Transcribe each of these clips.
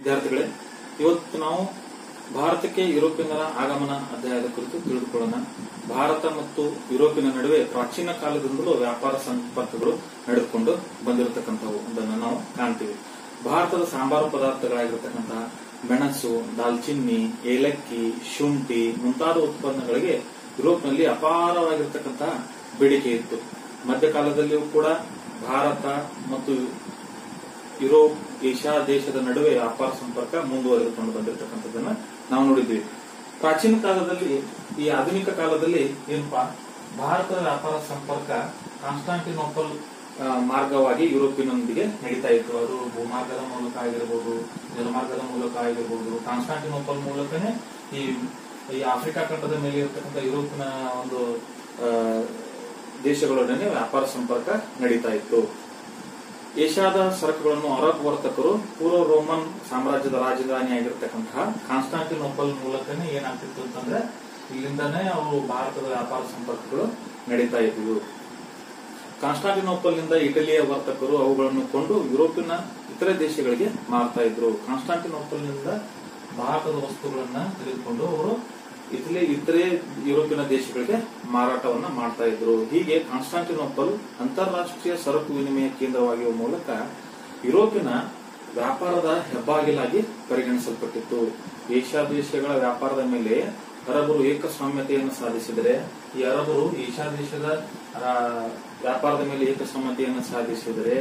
ವಿದ್ಯಾರ್ಥಿಗಳೇ ಇವತ್ತು ನಾವು ಭಾರತಕ್ಕೆ ಯುರೋಪಿಯನ್ನರ ಆಗಮನ ಅಧ್ಯಾಯದ ಕುರಿತು ತಿಳಿದುಕೊಳ್ಳೋಣ ಭಾರತ ಮತ್ತು ಯುರೋಪಿನ ನಡುವೆ ಪ್ರಾಚೀನ ಕಾಲದಿಂದಲೂ ವ್ಯಾಪಾರ ಸಂಪರ್ಕಗಳು ನಡೆದುಕೊಂಡು ಬಂದಿರತಕ್ಕಂಥವು ಅದನ್ನು ನಾವು ಕಾಣ್ತೀವಿ ಭಾರತದ ಸಾಂಬಾರು ಪದಾರ್ಥಗಳಾಗಿರ್ತಕ್ಕಂತಹ ಮೆಣಸು ದಾಲ್ಚಿನ್ನಿ ಏಲಕ್ಕಿ ಶುಂಠಿ ಮುಂತಾದ ಉತ್ಪನ್ನಗಳಿಗೆ ಯುರೋಪ್ನಲ್ಲಿ ಅಪಾರವಾಗಿರ್ತಕ್ಕಂತಹ ಬೇಡಿಕೆ ಇತ್ತು ಮಧ್ಯಕಾಲದಲ್ಲಿಯೂ ಕೂಡ ಭಾರತ ಮತ್ತು ಯುರೋಪ್ ಏಷ್ಯಾ ದೇಶದ ನಡುವೆ ವ್ಯಾಪಾರ ಸಂಪರ್ಕ ಮುಂದುವರೆದುಕೊಂಡು ಬಂದಿರತಕ್ಕಂಥದ್ದನ್ನ ನಾವು ನೋಡಿದ್ವಿ ಪ್ರಾಚೀನ ಕಾಲದಲ್ಲಿ ಈ ಆಧುನಿಕ ಕಾಲದಲ್ಲಿ ಏನಪ್ಪಾ ಭಾರತದ ವ್ಯಾಪಾರ ಸಂಪರ್ಕ ಕಾನ್ಸ್ಟಾಂಟಿನೋಪಲ್ ಆ, ಮಾರ್ಗವಾಗಿ ಯುರೋಪಿನೊಂದಿಗೆ ನಡೀತಾ ಇತ್ತು ಅದು ಭೂಮಾರ್ಗದ ಮೂಲಕ ಆಗಿರ್ಬೋದು ಜಲಮಾರ್ಗದ ಮೂಲಕ ಆಗಿರ್ಬೋದು ಕಾನ್ಸ್ಟಾಂಟಿನೋಪಲ್ ಮೂಲಕನೇ ಈ ಈ ಆಫ್ರಿಕಾ ಖಂಡದ ಮೇಲೆ ಇರತಕ್ಕಂಥ ಯುರೋಪಿನ ಒಂದು ಆ, ದೇಶಗಳೊಡನೆ ವ್ಯಾಪಾರ ಸಂಪರ್ಕ ನಡೀತಾ ಇತ್ತು ಏಷ್ಯಾದ ಸರಕುಗಳನ್ನು ಅರಬ್ ವರ್ತಕರು ಪೂರ್ವ ರೋಮನ್ ಸಾಮ್ರಾಜ್ಯದ ರಾಜಧಾನಿಯಾಗಿರ್ತಕ್ಕಂತಹ ಕಾನ್ಸ್ಟಾಂಟಿನೋಪಲ್ ಮೂಲಕನೇ ಏನಾಗ್ತಿತ್ತು ಅಂತಂದ್ರೆ ಇಲ್ಲಿಂದಾನೇ ಅವರು ಭಾರತದ ವ್ಯಾಪಾರ ಸಂಪರ್ಕಗಳು ನಡೀತಾ ಇದ್ವು ಕಾನ್ಸ್ಟಾಂಟಿನೋಪಲ್ ನಿಂದ ಇಟಲಿಯ ವರ್ತಕರು ಅವುಗಳನ್ನು ಕೊಂಡು ಯುರೋಪಿನ ಇತರೆ ದೇಶಗಳಿಗೆ ಮಾರ್ತಾ ಇದ್ರು ಕಾನ್ಸ್ಟಾಂಟಿನೋಪಲ್ ನಿಂದ ಭಾರತದ ವಸ್ತುಗಳನ್ನ ತೆಗೆದುಕೊಂಡು ಅವರು ಇಟಲಿ ಇತರೆ ಯುರೋಪಿನ ದೇಶಗಳಿಗೆ ಮಾರಾಟವನ್ನ ಮಾಡ್ತಾ ಇದ್ರು ಹೀಗೆ ಕಾನ್ಸ್ಟಾಂಟಿನೋಪಲ್ ಅಂತಾರಾಷ್ಟ್ರೀಯ ಸರಕು ವಿನಿಮಯ ಕೇಂದ್ರವಾಗಿರುವ ಮೂಲಕ ಯುರೋಪಿನ ವ್ಯಾಪಾರದ ಹೆಬ್ಬಾಗಿಲಾಗಿ ಪರಿಗಣಿಸಲ್ಪಟ್ಟಿತ್ತು ಏಷ್ಯಾ ದೇಶಗಳ ವ್ಯಾಪಾರದ ಮೇಲೆ ಅರಬರು ಏಕಸ್ವಾಮ್ಯತೆಯನ್ನು ಸಾಧಿಸಿದರೆ ಈ ಅರಬರು ಏಷ್ಯಾ ದೇಶದ ಆ, ವ್ಯಾಪಾರದ ಮೇಲೆ ಏಕಸ್ವಾಮ್ಯತೆಯನ್ನು ಸಾಧಿಸಿದರೆ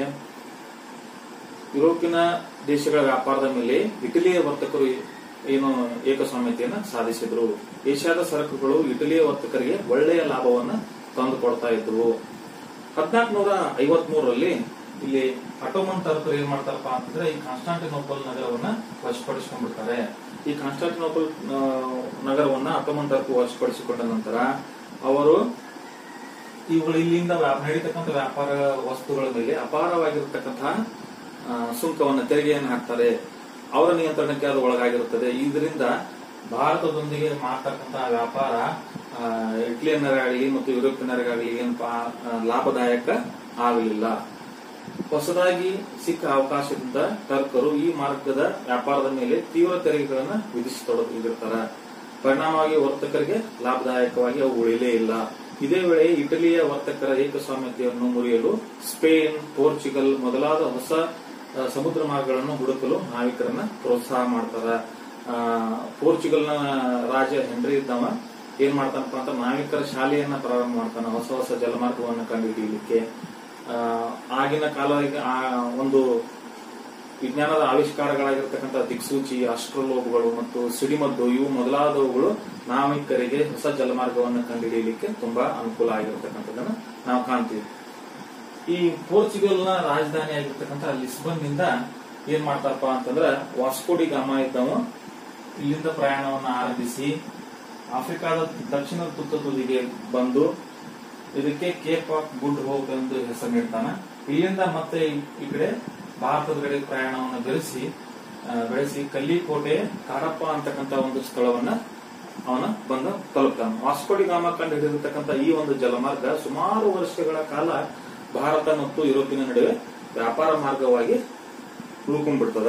ಯುರೋಪಿನ ದೇಶಗಳ ವ್ಯಾಪಾರದ ಮೇಲೆ ಇಟಲಿಯ ವರ್ತಕರು ಏನು ಏಕಸ್ವಾಮ್ಯತೆಯನ್ನು ಸಾಧಿಸಿದ್ರು ಏಷ್ಯಾದ ಸರಕುಗಳು ಇಟಲಿಯ ವರ್ತಕರಿಗೆ ಒಳ್ಳೆಯ ಲಾಭವನ್ನ ತಂದುಕೊಡ್ತಾ ಇದ್ವು ಹದಿನಾಲ್ಕನೂರ ಐವತ್ಮೂರರಲ್ಲಿ ಇಲ್ಲಿ ಅಟೋಮನ್ ಟರ್ಕರು ಏನ್ ಮಾಡ್ತಾರಪ್ಪ ಅಂತಂದ್ರೆ ಈ ಕಾನ್ಸ್ಟಾಂಟಿನೋಪಲ್ ನಗರವನ್ನ ವಶಪಡಿಸಿಕೊಂಡ್ಬಿಡ್ತಾರೆ ಈ ಕಾನ್ಸ್ಟಾಂಟಿನೋಪಲ್ ಆ, ನಗರವನ್ನ ಅಟೋಮನ್ ಟರ್ಕ್ ವಶಪಡಿಸಿಕೊಂಡ ನಂತರ ಅವರು ಇವುಗಳು ಇಲ್ಲಿಂದ ವ್ಯಾ- ನಡೀತಕ್ಕಂಥ ವ್ಯಾಪಾರ ವಸ್ತುಗಳ ಮೇಲೆ ಅಪಾರವಾಗಿರತಕ್ಕಂತಹ ಆ, ಸುಂಕವನ್ನು ತೆರಿಗೆಯನ್ನು ಹಾಕ್ತಾರೆ ಅವರ ನಿಯಂತ್ರಣಕ್ಕೆ ಅದು ಒಳಗಾಗಿರುತ್ತದೆ ಇದರಿಂದ ಭಾರತದೊಂದಿಗೆ ಮಾಡ್ತಕ್ಕಂತಹ ವ್ಯಾಪಾರ ಆ, ಇಟಲಿಯನ್ನರಾಗಲಿ ಮತ್ತು ಯುರೋಪಿಯನ್ನರಿಗಾಗಲಿ ಏನಪ್ಪಾ ಆ, ಲಾಭದಾಯಕ ಆಗಲಿಲ್ಲ ಹೊಸದಾಗಿ ಸಿಕ್ಕ ಅವಕಾಶದಿಂದ ಟರ್ಕರು ಈ ಮಾರ್ಗದ ವ್ಯಾಪಾರದ ಮೇಲೆ ತೀವ್ರ ತೆರಿಗೆಗಳನ್ನು ವಿಧಿಸತೊಡಗಿರ್ತಾರೆ ಪರಿಣಾಮವಾಗಿ ವರ್ತಕರಿಗೆ ಲಾಭದಾಯಕವಾಗಿ ಅವು ಉಳಿಲೇ ಇಲ್ಲ ಇದೇ ವೇಳೆ ಇಟಲಿಯ ವರ್ತಕರ ಏಕಸ್ವಾಮ್ಯತೆಯನ್ನು ಮುರಿಯಲು ಸ್ಪೇನ್ ಪೋರ್ಚುಗಲ್ ಮೊದಲಾದ ಹೊಸ ಆ, ಸಮುದ್ರ ಮಾರ್ಗಗಳನ್ನು ಹುಡುಕಲು ನಾವಿಕರನ್ನ ಪ್ರೋತ್ಸಾಹ ಮಾಡ್ತಾರ ಆ, ಪೋರ್ಚುಗಲ್ನ ರಾಜ ಹೆನ್ರಿ ಇದ್ದವ ಏನ್ ಮಾಡ್ತಾನಪ್ಪ ಅಂತ ನಾವಿಕರ ಶಾಲೆಯನ್ನ ಪ್ರಾರಂಭ ಮಾಡ್ತಾನ ಹೊಸ ಹೊಸ ಜಲಮಾರ್ಗವನ್ನು ಕಂಡುಹಿಡಿಯಲಿಕ್ಕೆ ಆ, ಆಗಿನ ಕಾಲ ಆ ಒಂದು ವಿಜ್ಞಾನದ ಆವಿಷ್ಕಾರಗಳಾಗಿರ್ತಕ್ಕಂಥ ದಿಕ್ಸೂಚಿ ಅಸ್ಟ್ರೋಲೋಬ್ಗಳು ಮತ್ತು ಸಿಡಿಮದ್ದು ಇವು ಮೊದಲಾದವುಗಳು ನಾವಿಕರಿಗೆ ಹೊಸ ಜಲಮಾರ್ಗವನ್ನು ಕಂಡುಹಿಡಿಯಲಿಕ್ಕೆ ತುಂಬಾ ಅನುಕೂಲ ಆಗಿರತಕ್ಕಂಥದ್ದನ್ನ ನಾವು ಕಾಣ್ತೀವಿ ಈ ಪೋರ್ಚುಗಲ್ನ ರಾಜಧಾನಿ ಆಗಿರ್ತಕ್ಕಂಥ ಲಿಸ್ಬನ್ ನಿಂದ ಏನ್ ಮಾಡ್ತಾರಪ್ಪ ಅಂತಂದ್ರ ವಾಸ್ಕೋಡಿ ಗಾಮ ಇದ್ದವ ಇಲ್ಲಿಂದ ಪ್ರಯಾಣವನ್ನ ಆರಂಭಿಸಿ ಆಫ್ರಿಕಾದ ದಕ್ಷಿಣ ತುತ್ತ ತುದಿಗೆ ಬಂದು ಇದಕ್ಕೆ ಕೇಪ್ ಆಫ್ ಗುಡ್ ಹೋಪ್ ಎಂದು ಹೆಸರು ನೀಡ್ತಾನ ಇಲ್ಲಿಂದ ಮತ್ತೆ ಈ- ಈ ಕಡೆ ಭಾರತದ ಕಡೆ ಪ್ರಯಾಣವನ್ನು ಬೆಳೆಸಿ ಆ, ಬೆಳೆಸಿ ಕಲ್ಲಿಕೋಟೆ ಕಾಡಪ್ಪ ಅಂತಕ್ಕಂತ ಒಂದು ಸ್ಥಳವನ್ನ ಅವನ ಬಂದ ತಲುಪ್ತಾನ ವಾಸ್ಕೋಡಿ ಗಾಮ ಕಂಡು ಹಿಡಿದಿರ್ತಕ್ಕಂಥ ಈ ಒಂದು ಜಲಮಾರ್ಗ ಸುಮಾರು ವರ್ಷಗಳ ಕಾಲ ಭಾರತ ಮತ್ತು ಯುರೋಪಿನ ನಡುವೆ ವ್ಯಾಪಾರ ಮಾರ್ಗವಾಗಿ ಉಳ್ಕೊಂಡ್ಬಿಡ್ತದ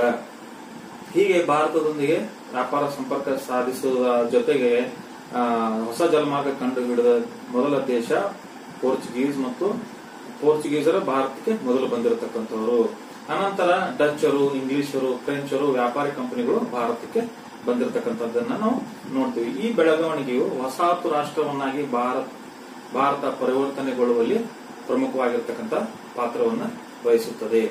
ಹೀಗೆ ಭಾರತದೊಂದಿಗೆ ವ್ಯಾಪಾರ ಸಂಪರ್ಕ ಸಾಧಿಸುವ ಜೊತೆಗೆ ಆ, ಹೊಸ ಜಲಮಾರ್ಗ ಕಂಡು ಹಿಡಿದ ಮೊದಲ ದೇಶ ಪೋರ್ಚುಗೀಸ್ ಮತ್ತು ಪೋರ್ಚುಗೀಸರ ಭಾರತಕ್ಕೆ ಮೊದಲು ಬಂದಿರತಕ್ಕಂಥವರು ಅನಂತರ ಡಚ್ಚರು ಇಂಗ್ಲಿಷರು ಫ್ರೆಂಚರು ವ್ಯಾಪಾರಿ ಕಂಪನಿಗಳು ಭಾರತಕ್ಕೆ ಬಂದಿರತಕ್ಕಂಥದ್ದನ್ನ ನಾವು ನೋಡ್ತೀವಿ ಈ ಬೆಳವಣಿಗೆಯು ವಸಾಹತು ರಾಷ್ಟ್ರವನ್ನಾಗಿ ಭಾರತ ಭಾರತ ಪರಿವರ್ತನೆಗೊಳ್ಳುವಲ್ಲಿ ಪ್ರಮುಖವಾಗಿರ್ತಕ್ಕಂಥ ಪಾತ್ರವನ್ನು ವಹಿಸುತ್ತದೆ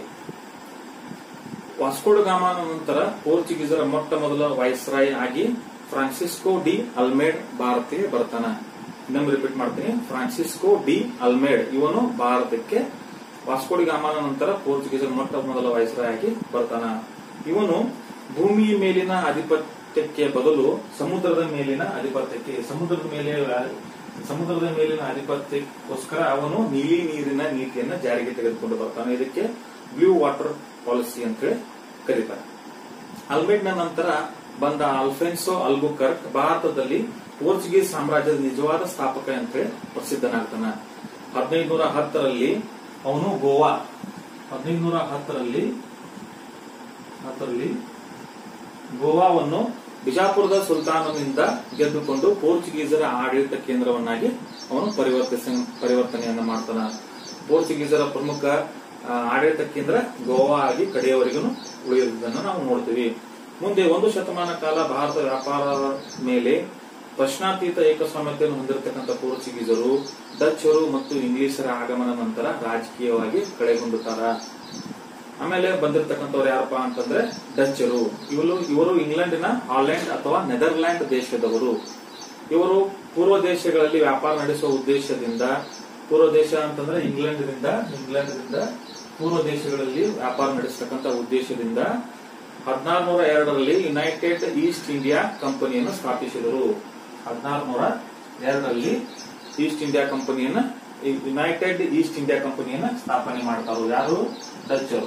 ವಾಸ್ಕೋಡ ಗಾಮನ ನಂತರ ಪೋರ್ಚುಗೀಸರ ಮೊಟ್ಟ ಮೊದಲ ವೈಸ್ರಾಯ್ ಆಗಿ ಫ್ರಾನ್ಸಿಸ್ಕೋ ಡಿ ಅಲ್ಮೇಡ್ ಭಾರತಕ್ಕೆ ಬರ್ತಾನ ಇನ್ನೊಮ್ಮೆ ರಿಪೀಟ್ ಮಾಡ್ತೀನಿ ಫ್ರಾನ್ಸಿಸ್ಕೋ ಡಿ ಅಲ್ಮೇಡ್ ಇವನು ಭಾರತಕ್ಕೆ ವಾಸ್ಕೋಡಿ ಗಾಮನ ನಂತರ ಪೋರ್ಚುಗೀಸರ ಮೊಟ್ಟ ಮೊದಲ ವೈಸ್ರಾಯ್ ಆಗಿ ಬರ್ತಾನ ಇವನು ಭೂಮಿಯ ಮೇಲಿನ ಆಧಿಪತ್ಯಕ್ಕೆ ಬದಲು ಸಮುದ್ರದ ಮೇಲಿನ ಆಧಿಪತ್ಯಕ್ಕೆ ಸಮುದ್ರದ ಮೇಲೆ ಸಮುದ್ರದ ಮೇಲಿನ ಆಧಿಪತ್ಯಕ್ಕೋಸ್ಕರ ಅವನು ನೀಲಿ ನೀರಿನ ನೀತಿಯನ್ನ ಜಾರಿಗೆ ತೆಗೆದುಕೊಂಡು ಬರ್ತಾನೆ ಇದಕ್ಕೆ ಬ್ಲೂ ವಾಟರ್ ಪಾಲಿಸಿ ಅಂತ ಹೇಳಿ ಕರೀತಾರೆ ಅಲ್ಮೇಡ್ನ ನಂತರ ಬಂದ ಅಲ್ಫೆನ್ಸೋ ಅಲ್ಬುಕರ್ಕ್ ಭಾರತದಲ್ಲಿ ಪೋರ್ಚುಗೀಸ್ ಸಾಮ್ರಾಜ್ಯದ ನಿಜವಾದ ಸ್ಥಾಪಕ ಅಂತ ಹೇಳಿ ಪ್ರಸಿದ್ಧನಾಗ್ತಾನ ಹದಿನೈದುನೂರ ಹತ್ತರಲ್ಲಿ ಅವನು ಗೋವಾ ಹದಿನೈದುನೂರ ಹತ್ತರಲ್ಲಿ ಹತ್ತರಲ್ಲಿ ಗೋವಾವನ್ನು ಬಿಜಾಪುರದ ಸುಲ್ತಾನನಿಂದ ಗೆದ್ದುಕೊಂಡು ಪೋರ್ಚುಗೀಸರ ಆಡಳಿತ ಕೇಂದ್ರವನ್ನಾಗಿ ಅವನು ಪರಿವರ್ತಿಸ ಪರಿವರ್ತನೆಯನ್ನ ಮಾಡ್ತಾನ ಪೋರ್ಚುಗೀಸರ ಪ್ರಮುಖ ಆ, ಆಡಳಿತ ಕೇಂದ್ರ ಗೋವಾ ಆಗಿ ಕಡೆಯವರೆಗೂ ಉಳಿಯುವುದನ್ನು ನಾವು ನೋಡ್ತೀವಿ ಮುಂದೆ ಒಂದು ಶತಮಾನ ಕಾಲ ಭಾರತ ವ್ಯಾಪಾರದ ಮೇಲೆ ಪ್ರಶ್ನಾತೀತ ಏಕಸ್ವಾಮ್ಯತೆಯನ್ನು ಹೊಂದಿರತಕ್ಕಂಥ ಪೋರ್ಚುಗೀಸರು ಡಚ್ಚರು ಮತ್ತು ಇಂಗ್ಲಿಷರ ಆಗಮನ ನಂತರ ರಾಜಕೀಯವಾಗಿ ಕಳೆಗುಂದುತ್ತಾರ ಆಮೇಲೆ ಬಂದಿರತಕ್ಕಂಥವ್ರು ಯಾರಪ್ಪ ಅಂತಂದ್ರೆ ಡಚ್ಚರು ಇವರು ಇವರು ಇಂಗ್ಲೆಂಡಿನ ಹಾಲೆಂಡ್ ಅಥವಾ ನೆದರ್ಲ್ಯಾಂಡ್ ದೇಶದವರು ಇವರು ಪೂರ್ವ ದೇಶಗಳಲ್ಲಿ ವ್ಯಾಪಾರ ನಡೆಸುವ ಉದ್ದೇಶದಿಂದ ಪೂರ್ವ ದೇಶ ಅಂತಂದ್ರೆ ಇಂಗ್ಲೆಂಡ್ನಿಂದ ಇಂಗ್ಲೆಂಡ್ನಿಂದ ಪೂರ್ವ ದೇಶಗಳಲ್ಲಿ ವ್ಯಾಪಾರ ನಡೆಸತಕ್ಕಂಥ ಉದ್ದೇಶದಿಂದ ಹದಿನಾರುನೂರ ಎರಡರಲ್ಲಿ ಯುನೈಟೆಡ್ ಈಸ್ಟ್ ಇಂಡಿಯಾ ಕಂಪನಿಯನ್ನು ಸ್ಥಾಪಿಸಿದರು ಹದಿನಾರುನೂರ ಎರಡರಲ್ಲಿ ಈಸ್ಟ್ ಇಂಡಿಯಾ ಕಂಪನಿಯನ್ನ ಯುನೈಟೆಡ್ ಈಸ್ಟ್ ಇಂಡಿಯಾ ಕಂಪನಿಯನ್ನ ಸ್ಥಾಪನೆ ಮಾಡ್ತಾರೋ ಯಾರು ಡಚ್ಚರು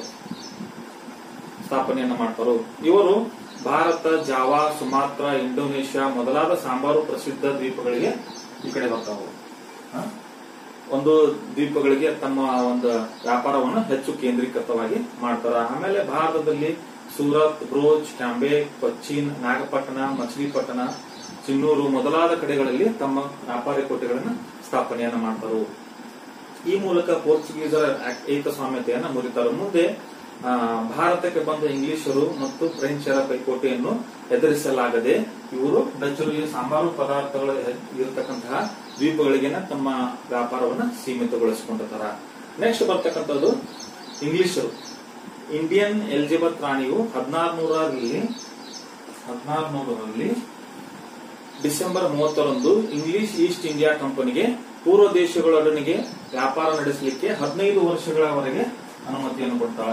ಸ್ಥಾಪನೆಯನ್ನ ಮಾಡ್ತಾರೋ ಇವರು ಭಾರತ ಜಾವಾ ಸುಮಾತ್ರ ಇಂಡೋನೇಷ್ಯಾ ಮೊದಲಾದ ಸಾಂಬಾರು ಪ್ರಸಿದ್ಧ ದ್ವೀಪಗಳಿಗೆ ಈ ಕಡೆ ಬರ್ತಾವು ಹ? ಒಂದು ದ್ವೀಪಗಳಿಗೆ ತಮ್ಮ ಒಂದು ವ್ಯಾಪಾರವನ್ನು ಹೆಚ್ಚು ಕೇಂದ್ರೀಕೃತವಾಗಿ ಮಾಡ್ತಾರ ಆಮೇಲೆ ಭಾರತದಲ್ಲಿ ಸೂರತ್ ಬ್ರೋಚ್ ಟ್ಯಾಂಬೆ ಕೊಚ್ಚಿನ್ ನಾಗಪಟ್ಟಣ ಮಚಿಲಿಪಟ್ಟಣ ಚಿನ್ನೂರು ಮೊದಲಾದ ಕಡೆಗಳಲ್ಲಿ ತಮ್ಮ ವ್ಯಾಪಾರಿ ಕೋಟೆಗಳನ್ನು ಸ್ಥಾಪನೆಯನ್ನ ಮಾಡ್ತಾರೆ ಈ ಮೂಲಕ ಪೋರ್ಚುಗೀಸರ ಏಕಸ್ವಾಮ್ಯತೆಯನ್ನ ಮುರಿತಾರೆ ಮುಂದೆ ಆ, ಭಾರತಕ್ಕೆ ಬಂದ ಇಂಗ್ಲಿಷರು ಮತ್ತು ಫ್ರೆಂಚರ ಪೈಪೋಟಿಯನ್ನು ಎದುರಿಸಲಾಗದೆ ಇವರು ಡಚ್ಚರು ಈ ಸಾಂಬಾರು ಪದಾರ್ಥಗಳು ಇರತಕ್ಕಂತಹ ದ್ವೀಪಗಳಿಗೆನ ತಮ್ಮ ವ್ಯಾಪಾರವನ್ನ ಸೀಮಿತಗೊಳಿಸಿಕೊಂಡಿರ್ತಾರ ನೆಕ್ಸ್ಟ್ ಬರ್ತಕ್ಕಂಥದ್ದು ಇಂಗ್ಲಿಷರು ಇಂಡಿಯನ್ ಎಲಿಜಬೆತ್ ರಾಣಿಯು ಹದಿನಾರುನೂರಲ್ಲಿ ಹದಿನಾರುನೂರರಲ್ಲಿ ಡಿಸೆಂಬರ್ ಮೂವತ್ತರಂದು ಇಂಗ್ಲಿಷ್ ಈಸ್ಟ್ ಇಂಡಿಯಾ ಕಂಪನಿಗೆ ಪೂರ್ವ ದೇಶಗಳೊಡನೆಗೆ ವ್ಯಾಪಾರ ನಡೆಸಲಿಕ್ಕೆ ಹದಿನೈದು ವರ್ಷಗಳವರೆಗೆ ಅನುಮತಿಯನ್ನು ಕೊಡ್ತಾಳ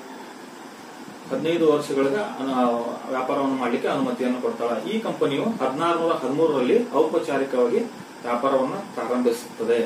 ಹದಿನೈದು ವರ್ಷಗಳಿಗೆ ಅನು- ವ್ಯಾಪಾರವನ್ನು ಮಾಡಲಿಕ್ಕೆ ಅನುಮತಿಯನ್ನು ಕೊಡ್ತಾಳ ಈ ಕಂಪನಿಯು ಹದಿನಾರುನೂರ ಹದಿಮೂರರಲ್ಲಿ ಔಪಚಾರಿಕವಾಗಿ ವ್ಯಾಪಾರವನ್ನು ಪ್ರಾರಂಭಿಸುತ್ತದೆ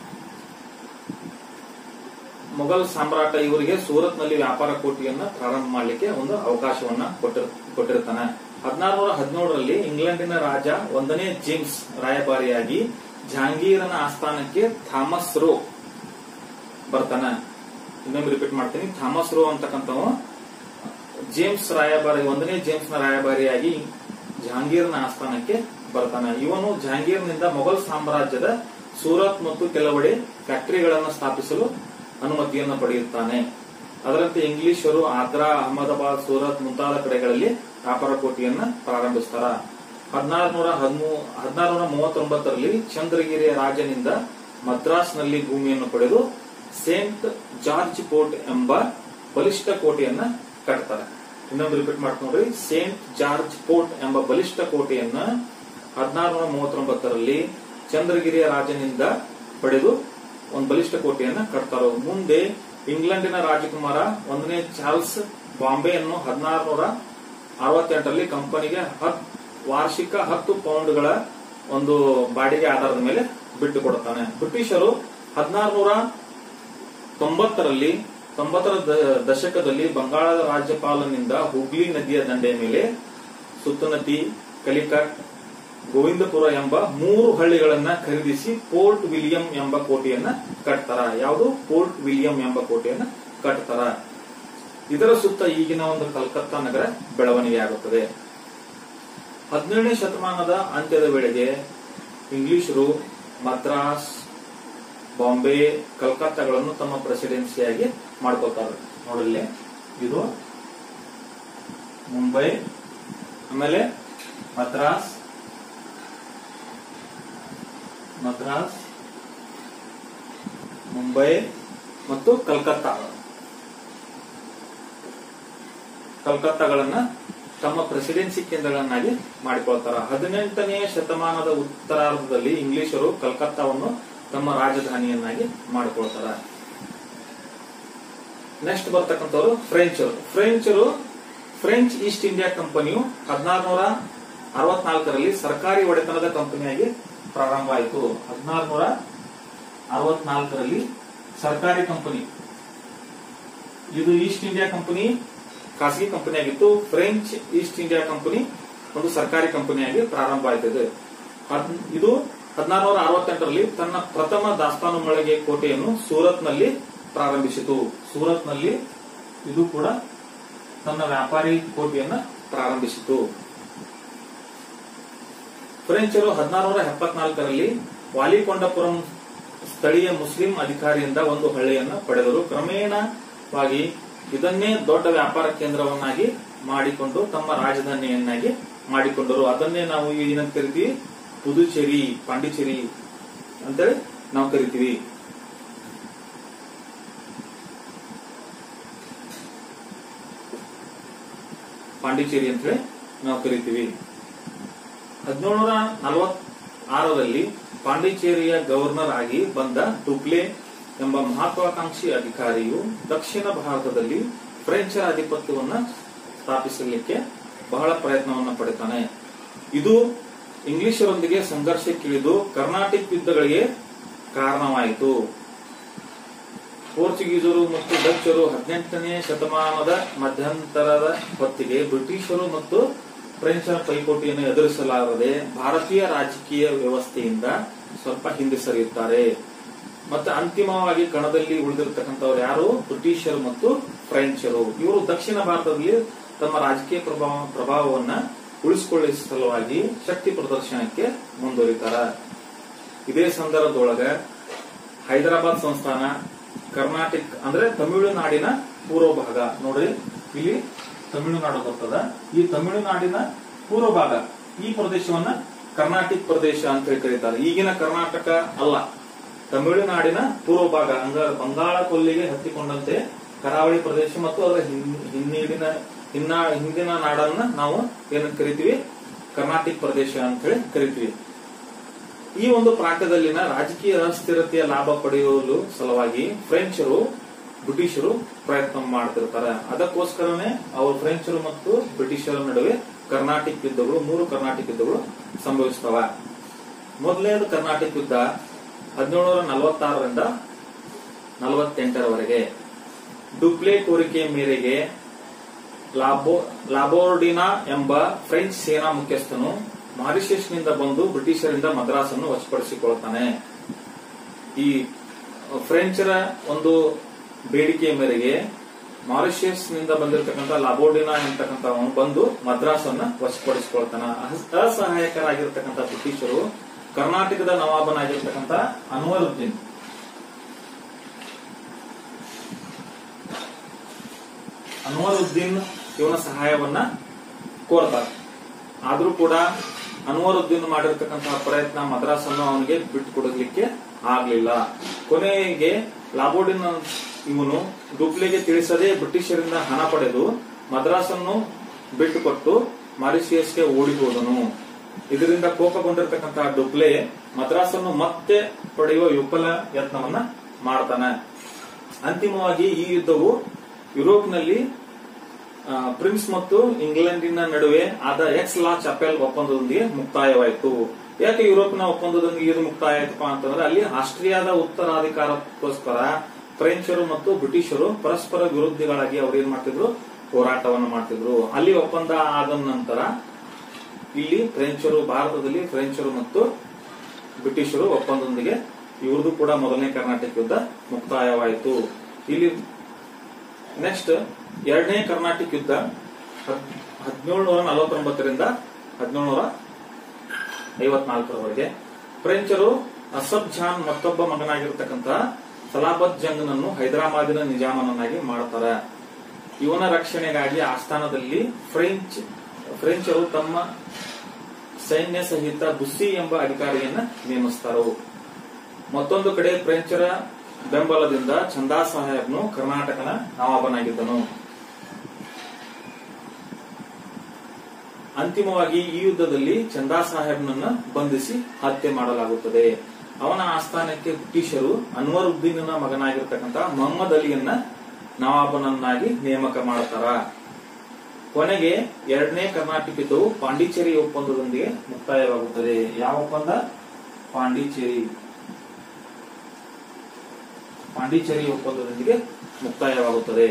ಮೊಘಲ್ ಸಾಮ್ರಾಟ ಇವರಿಗೆ ಸೂರತ್ನಲ್ಲಿ ವ್ಯಾಪಾರ ಕೋಟಿಯನ್ನ ಪ್ರಾರಂಭ ಮಾಡಲಿಕ್ಕೆ ಒಂದು ಅವಕಾಶವನ್ನ ಕೊಟ್ಟಿರ್ ಕೊಟ್ಟಿರ್ತಾನೆ ಹದಿನಾರುನೂರ ಹದಿನೇಳರಲ್ಲಿ ಇಂಗ್ಲೆಂಡಿನ ರಾಜ ಒಂದನೇ ಜೇಮ್ಸ್ ರಾಯಭಾರಿಯಾಗಿ ಜಹಾಂಗೀರನ ಆಸ್ಥಾನಕ್ಕೆ ಥಾಮಸ್ ರೋ ಬರ್ತಾನೆ ಇನ್ನೊಮ್ಮೆ ರಿಪೀಟ್ ಮಾಡ್ತೀನಿ ಥಾಮಸ್ ರೋ ಅಂತಕ್ಕಂಥವ ಜೇಮ್ಸ್ ರಾಯಭಾರಿ ಒಂದನೇ ಜೇಮ್ಸ್ ನ ರಾಯಭಾರಿಯಾಗಿ ಜಹಾಂಗೀರ್ನ ಆಸ್ಥಾನಕ್ಕೆ ಬರ್ತಾನೆ ಇವನು ಜಹಾಂಗೀರ್ನಿಂದ ಮೊಘಲ್ ಸಾಮ್ರಾಜ್ಯದ ಸೂರತ್ ಮತ್ತು ಕೆಲವೆಡೆ ಫ್ಯಾಕ್ಟರಿಗಳನ್ನು ಸ್ಥಾಪಿಸಲು ಅನುಮತಿಯನ್ನು ಪಡೆಯುತ್ತಾನೆ ಅದರಂತೆ ಇಂಗ್ಲಿಷರು ಆಗ್ರಾ ಅಹಮದಾಬಾದ್ ಸೂರತ್ ಮುಂತಾದ ಕಡೆಗಳಲ್ಲಿ ವ್ಯಾಪಾರ ಕೋಟಿಯನ್ನ ಪ್ರಾರಂಭಿಸ್ತಾರ ಹದಿನಾರುನೂರ ಹದಿಮೂ ಹದಿನಾರುನೂರ ಮೂವತ್ತೊಂಬತ್ತರಲ್ಲಿ ಚಂದ್ರಗಿರಿಯ ರಾಜನಿಂದ ಮದ್ರಾಸ್ನಲ್ಲಿ ಭೂಮಿಯನ್ನು ಪಡೆದು ಸೇಂಟ್ ಜಾರ್ಜ್ ಪೋರ್ಟ್ ಎಂಬ ಬಲಿಷ್ಠ ಕೋಟೆಯನ್ನ ಕಟ್ತಾರೆ ಇನ್ನೊಂದು ರಿಪೀಟ್ ಮಾಡ್ಕೊಂಡ್ರಿ ಸೇಂಟ್ ಜಾರ್ಜ್ ಪೋರ್ಟ್ ಎಂಬ ಬಲಿಷ್ಠ ಕೋಟೆಯನ್ನ ಹದಿನಾರುನೂರ ಮೂವತ್ತೊಂಬತ್ತರಲ್ಲಿ ಚಂದ್ರಗಿರಿಯ ರಾಜನಿಂದ ಪಡೆದು ಒಂದು ಬಲಿಷ್ಠ ಕೋಟೆಯನ್ನ ಕಟ್ತಾರೋ ಮುಂದೆ ಇಂಗ್ಲೆಂಡಿನ ರಾಜಕುಮಾರ ಒಂದನೇ ಚಾರ್ಲ್ಸ್ ಬಾಂಬೆಯನ್ನು ಹದಿನಾರುನೂರ ಅರವತ್ತೆಂಟರಲ್ಲಿ ಕಂಪನಿಗೆ ಹತ್ ವಾರ್ಷಿಕ ಹತ್ತು ಪೌಂಡ್ಗಳ ಒಂದು ಬಾಡಿಗೆ ಆಧಾರದ ಮೇಲೆ ಬಿಟ್ಟು ಕೊಡುತ್ತಾನೆ ಬ್ರಿಟಿಷರು ಹದಿನಾರುನೂರ ತೊಂಬತ್ತರಲ್ಲಿ ತೊಂಬತ್ತರ ದ- ದಶಕದಲ್ಲಿ ಬಂಗಾಳದ ರಾಜ್ಯಪಾಲನಿಂದ ಹುಗ್ಲಿ ನದಿಯ ದಂಡೆಯ ಮೇಲೆ ಸುತ್ತನತಿ ಕಲಿಕಟ್ ಗೋವಿಂದಪುರ ಎಂಬ ಮೂರು ಹಳ್ಳಿಗಳನ್ನ ಖರೀದಿಸಿ ಪೋರ್ಟ್ ವಿಲಿಯಂ ಎಂಬ ಕೋಟೆಯನ್ನ ಕಟ್ತಾರ ಯಾವುದು ಪೋರ್ಟ್ ವಿಲಿಯಂ ಎಂಬ ಕೋಟೆಯನ್ನ ಕಟ್ತಾರ ಇದರ ಸುತ್ತ ಈಗಿನ ಒಂದು ಕಲ್ಕತ್ತಾ ನಗರ ಬೆಳವಣಿಗೆ ಆಗುತ್ತದೆ ಹದಿನೇಳನೇ ಶತಮಾನದ ಅಂತ್ಯದ ವೇಳೆಗೆ ಇಂಗ್ಲಿಷರು ಮದ್ರಾಸ್ ಬಾಂಬೆ ಕಲ್ಕತ್ತಾಗಳನ್ನು ತಮ್ಮ ಪ್ರೆಸಿಡೆನ್ಸಿಯಾಗಿ ಮಾಡ್ಕೋತಾರೆ ನೋಡಲ್ಲಿ ಇದು ಮುಂಬೈ ಆಮೇಲೆ ಮದ್ರಾಸ್ ಮದ್ರಾಸ್ ಮುಂಬೈ ಮತ್ತು ಕಲ್ಕತ್ತಾ ಕಲ್ಕತ್ತಾಗಳನ್ನ ತಮ್ಮ ಪ್ರೆಸಿಡೆನ್ಸಿ ಕೇಂದ್ರಗಳನ್ನಾಗಿ ಮಾಡಿಕೊಳ್ತಾರ ಹದಿನೆಂಟನೇ ಶತಮಾನದ ಉತ್ತರಾರ್ಧದಲ್ಲಿ ಇಂಗ್ಲಿಷರು ಕಲ್ಕತ್ತಾವನ್ನು ತಮ್ಮ ರಾಜಧಾನಿಯನ್ನಾಗಿ ಮಾಡಿಕೊಳ್ತಾರ ನೆಕ್ಸ್ಟ್ ಬರ್ತಕ್ಕಂಥವ್ರು ಫ್ರೆಂಚರು ಫ್ರೆಂಚರು ಫ್ರೆಂಚ್ ಈಸ್ಟ್ ಇಂಡಿಯಾ ಕಂಪನಿಯು ಹದಿನಾರುನೂರ ಅರವತ್ನಾಲ್ಕರಲ್ಲಿ ಸರ್ಕಾರಿ ಒಡೆತನದ ಕಂಪನಿಯಾಗಿ ಪ್ರಾರಂಭ ಆಯಿತು ಹದಿನಾರುನೂರ ಅರವತ್ನಾಲ್ಕರಲ್ಲಿ ಸರ್ಕಾರಿ ಕಂಪನಿ ಇದು ಈಸ್ಟ್ ಇಂಡಿಯಾ ಕಂಪನಿ ಖಾಸಗಿ ಕಂಪನಿ ಆಗಿತ್ತು ಫ್ರೆಂಚ್ ಈಸ್ಟ್ ಇಂಡಿಯಾ ಕಂಪನಿ ಒಂದು ಸರ್ಕಾರಿ ಕಂಪನಿಯಾಗಿ ಪ್ರಾರಂಭ ಆಯ್ತದೆ ಹದ್- ಇದು ಹದಿನಾರುನೂರ ಅರವತ್ತೆಂಟರಲ್ಲಿ ತನ್ನ ಪ್ರಥಮ ದಾಸ್ತಾನು ಮಳಿಗೆ ಕೋಟೆಯನ್ನು ಸೂರತ್ನಲ್ಲಿ ಪ್ರಾರಂಭಿಸಿತು ಸೂರತ್ನಲ್ಲಿ ಇದು ಕೂಡ ತನ್ನ ವ್ಯಾಪಾರಿ ಕೋಟೆಯನ್ನ ಪ್ರಾರಂಭಿಸಿತು ಫ್ರೆಂಚರು ಹದಿನಾರುನೂರ ಎಪ್ಪತ್ನಾಲ್ಕರಲ್ಲಿ ವಾಲಿಕೊಂಡಪುರಂ ಸ್ಥಳೀಯ ಮುಸ್ಲಿಂ ಅಧಿಕಾರಿಯಿಂದ ಒಂದು ಹಳ್ಳಿಯನ್ನು ಪಡೆದರು ಕ್ರಮೇಣವಾಗಿ ಇದನ್ನೇ ದೊಡ್ಡ ವ್ಯಾಪಾರ ಕೇಂದ್ರವನ್ನಾಗಿ ಮಾಡಿಕೊಂಡು ತಮ್ಮ ರಾಜಧಾನಿಯನ್ನಾಗಿ ಮಾಡಿಕೊಂಡರು ಅದನ್ನೇ ನಾವು ಏನಂತ ಕರಿತೀವಿ ಪುದುಚೇರಿ ಪಾಂಡಿಚೇರಿ ಅಂತೇಳಿ ನಾವು ಕರಿತೀವಿ ಪಾಂಡಿಚೇರಿ ಅಂತೇಳಿ ನಾವು ಕರಿತೀವಿ ಹದಿನೇಳುನೂರ ನಲವತ್ ಆರರಲ್ಲಿ ಪಾಂಡಿಚೇರಿಯ ಗವರ್ನರ್ ಆಗಿ ಬಂದ ಟುಪ್ಲೆ ಎಂಬ ಮಹತ್ವಾಕಾಂಕ್ಷಿ ಅಧಿಕಾರಿಯು ದಕ್ಷಿಣ ಭಾರತದಲ್ಲಿ ಫ್ರೆಂಚ್ ಆಧಿಪತ್ಯವನ್ನ ಸ್ಥಾಪಿಸಲಿಕ್ಕೆ ಬಹಳ ಪ್ರಯತ್ನವನ್ನ ಪಡಿತಾನೆ ಇದು ಇಂಗ್ಲಿಷರೊಂದಿಗೆ ಸಂಘರ್ಷಕ್ಕಿಳಿದು ಕರ್ನಾಟಿಕ್ ಯುದ್ಧಗಳಿಗೆ ಕಾರಣವಾಯಿತು ಪೋರ್ಚುಗೀಸರು ಮತ್ತು ಡಚ್ಚರು ಹದಿನೆಂಟನೇ ಶತಮಾನದ ಮಧ್ಯಂತರದ ಹೊತ್ತಿಗೆ ಬ್ರಿಟಿಷರು ಮತ್ತು ಫ್ರೆಂಚರ ಪೈಪೋಟಿಯನ್ನು ಎದುರಿಸಲಾರದೆ ಭಾರತೀಯ ರಾಜಕೀಯ ವ್ಯವಸ್ಥೆಯಿಂದ ಸ್ವಲ್ಪ ಹಿಂದೆ ಸರಿಯುತ್ತಾರೆ ಮತ್ತೆ ಅಂತಿಮವಾಗಿ ಕಣದಲ್ಲಿ ಉಳಿದಿರತಕ್ಕಂಥವ್ರು ಯಾರು ಬ್ರಿಟಿಷರು ಮತ್ತು ಫ್ರೆಂಚರು ಇವರು ದಕ್ಷಿಣ ಭಾರತದಲ್ಲಿ ತಮ್ಮ ರಾಜಕೀಯ ಪ್ರಭಾವ ಪ್ರಭಾವವನ್ನ ಉಳಿಸಿಕೊಳ್ಳುವ ಸಲುವಾಗಿ ಶಕ್ತಿ ಪ್ರದರ್ಶನಕ್ಕೆ ಮುಂದುವರಿತಾರ ಇದೇ ಸಂದರ್ಭದೊಳಗ ಹೈದರಾಬಾದ್ ಸಂಸ್ಥಾನ ಕರ್ನಾಟಕ ಅಂದ್ರೆ ತಮಿಳುನಾಡಿನ ಪೂರ್ವ ಭಾಗ ನೋಡ್ರಿ ಇಲ್ಲಿ ತಮಿಳುನಾಡು ಬರ್ತದ ಈ ತಮಿಳುನಾಡಿನ ಪೂರ್ವ ಭಾಗ ಈ ಪ್ರದೇಶವನ್ನ ಕರ್ನಾಟಿಕ್ ಪ್ರದೇಶ ಅಂತ ಹೇಳಿ ಕರೀತಾರೆ ಈಗಿನ ಕರ್ನಾಟಕ ಅಲ್ಲ ತಮಿಳುನಾಡಿನ ಪೂರ್ವ ಭಾಗ ಅಂಗ ಬಂಗಾಳ ಕೊಲ್ಲಿಗೆ ಹತ್ತಿಕೊಂಡಂತೆ ಕರಾವಳಿ ಪ್ರದೇಶ ಮತ್ತು ಅದರ ಹಿನ್- ಹಿನ್ನೀಡಿನ ಹಿನ್ನ ಹಿಂದಿನ ನಾಡನ್ನ ನಾವು ಏನಂತ ಕರಿತೀವಿ ಕರ್ನಾಟಿಕ್ ಪ್ರದೇಶ ಅಂತ ಹೇಳಿ ಕರಿತೀವಿ ಈ ಒಂದು ಪ್ರಾಂತ್ಯದಲ್ಲಿನ ರಾಜಕೀಯ ಅಸ್ಥಿರತೆಯ ಲಾಭ ಪಡೆಯಲು ಸಲುವಾಗಿ ಫ್ರೆಂಚರು ಬ್ರಿಟಿಷರು ಪ್ರಯತ್ನ ಮಾಡ್ತಿರ್ತಾರೆ ಅದಕ್ಕೋಸ್ಕರನೇ ಅವರು ಫ್ರೆಂಚರು ಮತ್ತು ಬ್ರಿಟಿಷರ ನಡುವೆ ಕರ್ನಾಟಿಕ್ ಯುದ್ಧಗಳು ಮೂರು ಕರ್ನಾಟಿಕ್ ಯುದ್ಧಗಳು ಸಂಭವಿಸ್ತವ ಮೊದಲನೇದು ಕರ್ನಾಟಿಕ್ ಯುದ್ಧ ಹದಿನೇಳುನೂರ ನಲವತ್ತಾರರಿಂದ ನಲವತ್ತೆಂಟರವರೆಗೆ ಡುಪ್ಲೆ ಕೋರಿಕೆ ಮೇರೆಗೆ ಲಾಬೋ ಲಾಬೋರ್ಡಿನಾ ಎಂಬ ಫ್ರೆಂಚ್ ಸೇನಾ ಮುಖ್ಯಸ್ಥನು ಮಾರಿಷಸ್ನಿಂದ ಬಂದು ಬ್ರಿಟಿಷರಿಂದ ಮದ್ರಾಸನ್ನು ವಶಪಡಿಸಿಕೊಳ್ಳುತ್ತಾನೆ ಈ ಫ್ರೆಂಚರ ಒಂದು ಬೇಡಿಕೆಯ ಮೇರೆಗೆ ಮಾರಿಷಿಯಸ್ ನಿಂದ ಬಂದಿರತಕ್ಕಂಥ ಲಾಬೋರ್ಡಿನಾ ಎಂತಕ್ಕಂಥವನು ಬಂದು ಮದ್ರಾಸನ್ನ ವಶಪಡಿಸಿಕೊಳ್ತಾನ ಅಸ- ಅಸಹಾಯಕರಾಗಿರ್ತಕ್ಕಂಥ ಬ್ರಿಟಿಷರು ಕರ್ನಾಟಕದ ನವಾಬನಾಗಿರ್ತಕ್ಕಂಥ ಅನ್ವರುದ್ದೀನ್ ಅನ್ವರುದ್ದೀನ್ ಇವನ ಸಹಾಯವನ್ನ ಕೋರ್ತಾರೆ ಆದ್ರೂ ಕೂಡ ಅನ್ವರುದ್ದೀನ್ ಮಾಡಿರ್ತಕ್ಕಂತಹ ಪ್ರಯತ್ನ ಮದ್ರಾಸನ್ನು ಅವನಿಗೆ ಬಿಟ್ಟು ಕೊಡಲಿಕ್ಕೆ ಆಗ್ಲಿಲ್ಲ ಕೊನೆಗೆ ಲಾಬೋಡಿನ್ ಇವನು ಡುಪ್ಲೆಗೆ ತಿಳಿಸದೆ ಬ್ರಿಟಿಷರಿಂದ ಹಣ ಪಡೆದು ಮದ್ರಾಸನ್ನು ಬಿಟ್ಟುಕೊಟ್ಟು ಮಾರಿಷಿಯಸ್ಗೆ ಓಡಿ ಹೋದನು ಇದರಿಂದ ಕೋಪಗೊಂಡಿರ್ತಕ್ಕಂತಹ ಡುಪ್ಲೆ ಮದ್ರಾಸನ್ನು ಮತ್ತೆ ಪಡೆಯುವ ವಿಫಲ ಯತ್ನವನ್ನ ಮಾಡ್ತಾನೆ ಅಂತಿಮವಾಗಿ ಈ ಯುದ್ಧವು ಯುರೋಪ್ನಲ್ಲಿ ಆ, ಪ್ರಿನ್ಸ್ ಮತ್ತು ಇಂಗ್ಲೆಂಡಿನ ನಡುವೆ ಆದ ಎಕ್ಸ್ ಲಾ ಚಾಪೆಲ್ ಒಪ್ಪಂದದೊಂದಿಗೆ ಮುಕ್ತಾಯವಾಯಿತು ಯಾಕೆ ಯುರೋಪ್ನ ಒಪ್ಪಂದದೊಂದಿಗೆ ಇದು ಮುಕ್ತಾಯ ಆಯ್ತಪ್ಪ ಅಂತಂದ್ರೆ ಅಲ್ಲಿ ಆಸ್ಟ್ರಿಯಾದ ಉತ್ತರಾಧಿಕಾರಕ್ಕೋಸ್ಕರ ಫ್ರೆಂಚರು ಮತ್ತು ಬ್ರಿಟಿಷರು ಪರಸ್ಪರ ವಿರುದ್ಧಿಗಳಾಗಿ ಅವ್ರು ಏನ್ ಮಾಡ್ತಿದ್ರು ಹೋರಾಟವನ್ನು ಮಾಡ್ತಿದ್ರು ಅಲ್ಲಿ ಒಪ್ಪಂದ ಆದ ನಂತರ ಇಲ್ಲಿ ಫ್ರೆಂಚರು ಭಾರತದಲ್ಲಿ ಫ್ರೆಂಚರು ಮತ್ತು ಬ್ರಿಟಿಷರು ಒಪ್ಪಂದದೊಂದಿಗೆ ಇವ್ರದ್ದು ಕೂಡ ಮೊದಲನೇ ಕರ್ನಾಟಕ ಯುದ್ಧ ಮುಕ್ತಾಯವಾಯಿತು ಇಲ್ಲಿ ನೆಕ್ಸ್ಟ್ ಎರಡನೇ ಕರ್ನಾಟಕ ಯುದ್ಧ ಹದಿನೇಳುನೂರ ನಲವತ್ತೊಂಬತ್ತರಿಂದ ಹದಿನೇಳುನೂರ ಐವತ್ನಾಲ್ಕರವರೆಗೆ ಫ್ರೆಂಚರು ಅಸಬ್ ಜಾನ್ ಮತ್ತೊಬ್ಬ ಮಗನಾಗಿರ್ತಕ್ಕಂಥ ಸಲಾಬತ್ ಜಂಗ್ನನ್ನು ಹೈದರಾಬಾದಿನ ನಿಜಾಮನನ್ನಾಗಿ ಮಾಡ್ತಾರೆ ಇವನ ರಕ್ಷಣೆಗಾಗಿ ಆಸ್ಥಾನದಲ್ಲಿ ಫ್ರೆಂಚ್ ಫ್ರೆಂಚರು ತಮ್ಮ ಸೈನ್ಯ ಸಹಿತ ಬುಸ್ಸಿ ಎಂಬ ಅಧಿಕಾರಿಯನ್ನ ನೇಮಿಸ್ತಾರು ಮತ್ತೊಂದು ಕಡೆ ಫ್ರೆಂಚರ ಬೆಂಬಲದಿಂದ ಚಂದಾ ಸಾಹೇಬ್ನು ಕರ್ನಾಟಕನ ನವಾಬನಾಗಿದ್ದನು ಅಂತಿಮವಾಗಿ ಈ ಯುದ್ಧದಲ್ಲಿ ಚಂದಾ ಸಾಹೇಬ್ನನ್ನ ಬಂಧಿಸಿ ಹತ್ಯೆ ಮಾಡಲಾಗುತ್ತದೆ ಅವನ ಆಸ್ಥಾನಕ್ಕೆ ಬ್ರಿಟಿಷರು ಅನ್ವರುದ್ದೀನನ ಮಗನಾಗಿರ್ತಕ್ಕಂಥ ಮೊಹಮ್ಮದ್ ಅಲಿಯನ್ನ ನವಾಬನನ್ನಾಗಿ ನೇಮಕ ಮಾಡ್ತಾರ ಕೊನೆಗೆ ಎರಡನೇ ಕರ್ನಾಟಕ ಯುದ್ಧವು ಪಾಂಡಿಚೇರಿ ಒಪ್ಪಂದದೊಂದಿಗೆ ಮುಕ್ತಾಯವಾಗುತ್ತದೆ ಯಾವ ಒಪ್ಪಂದ ಪಾಂಡಿಚೇರಿ ಪಾಂಡಿಚೇರಿ ಒಪ್ಪಂದದೊಂದಿಗೆ ಮುಕ್ತಾಯವಾಗುತ್ತದೆ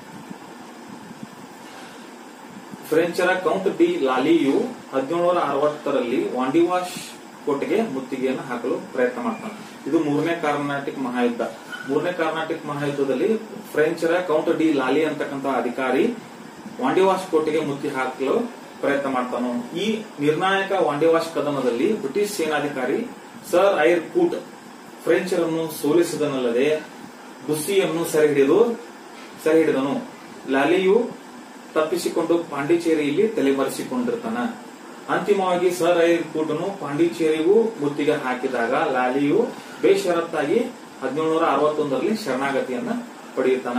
ಫ್ರೆಂಚರ ಕೌಂಟ್ ಡಿ ಲಾಲಿಯು ಹದಿನೇಳುನೂರ ಅರವತ್ತರಲ್ಲಿ ವಾಂಡಿವಾಶ್ ಕೋಟೆಗೆ ಮುತ್ತಿಗೆಯನ್ನು ಹಾಕಲು ಪ್ರಯತ್ನ ಮಾಡ್ತಾನೆ ಇದು ಮೂರನೇ ಕರ್ನಾಟಕ ಮಹಾಯುದ್ಧ ಮೂರನೇ ಕರ್ನಾಟಕ ಮಹಾಯುದ್ಧದಲ್ಲಿ ಫ್ರೆಂಚರ ಕೌಂಟ್ ಡಿ ಲಾಲಿ ಅಂತಕ್ಕಂಥ ಅಧಿಕಾರಿ ವಾಂಡಿವಾಶ್ ಕೋಟೆಗೆ ಮುತ್ತಿ ಹಾಕಲು ಪ್ರಯತ್ನ ಮಾಡ್ತಾನು ಈ ನಿರ್ಣಾಯಕ ವಾಂಡಿವಾಶ್ ಕದನದಲ್ಲಿ ಬ್ರಿಟಿಷ್ ಸೇನಾಧಿಕಾರಿ ಸರ್ ಐರ್ ಕೂಟ್ ಫ್ರೆಂಚರನ್ನು ಸೋಲಿಸಿದನಲ್ಲದೆ ಬುಸ್ಸಿಯನ್ನು ಸೆರೆ ಹಿಡಿದು ಸೆರೆ ಹಿಡಿದನು ಲಾಲಿಯು ತಪ್ಪಿಸಿಕೊಂಡು ಪಾಂಡಿಚೇರಿಯಲ್ಲಿ ತಲೆಮರೆಸಿಕೊಂಡಿರ್ತಾನ ಅಂತಿಮವಾಗಿ ಸರ್ ಐರ್ ಕೂಟನು ಪಾಂಡಿಚೇರಿಗೂ ಮುತ್ತಿಗೆ ಹಾಕಿದಾಗ ಲಾಲಿಯು ಬೇಷರತ್ತಾಗಿ ಹದಿನೇಳುನೂರ ಅರವತ್ತೊಂದರಲ್ಲಿ ಶರಣಾಗತಿಯನ್ನ ಪಡೆಯುತ್ತಾನ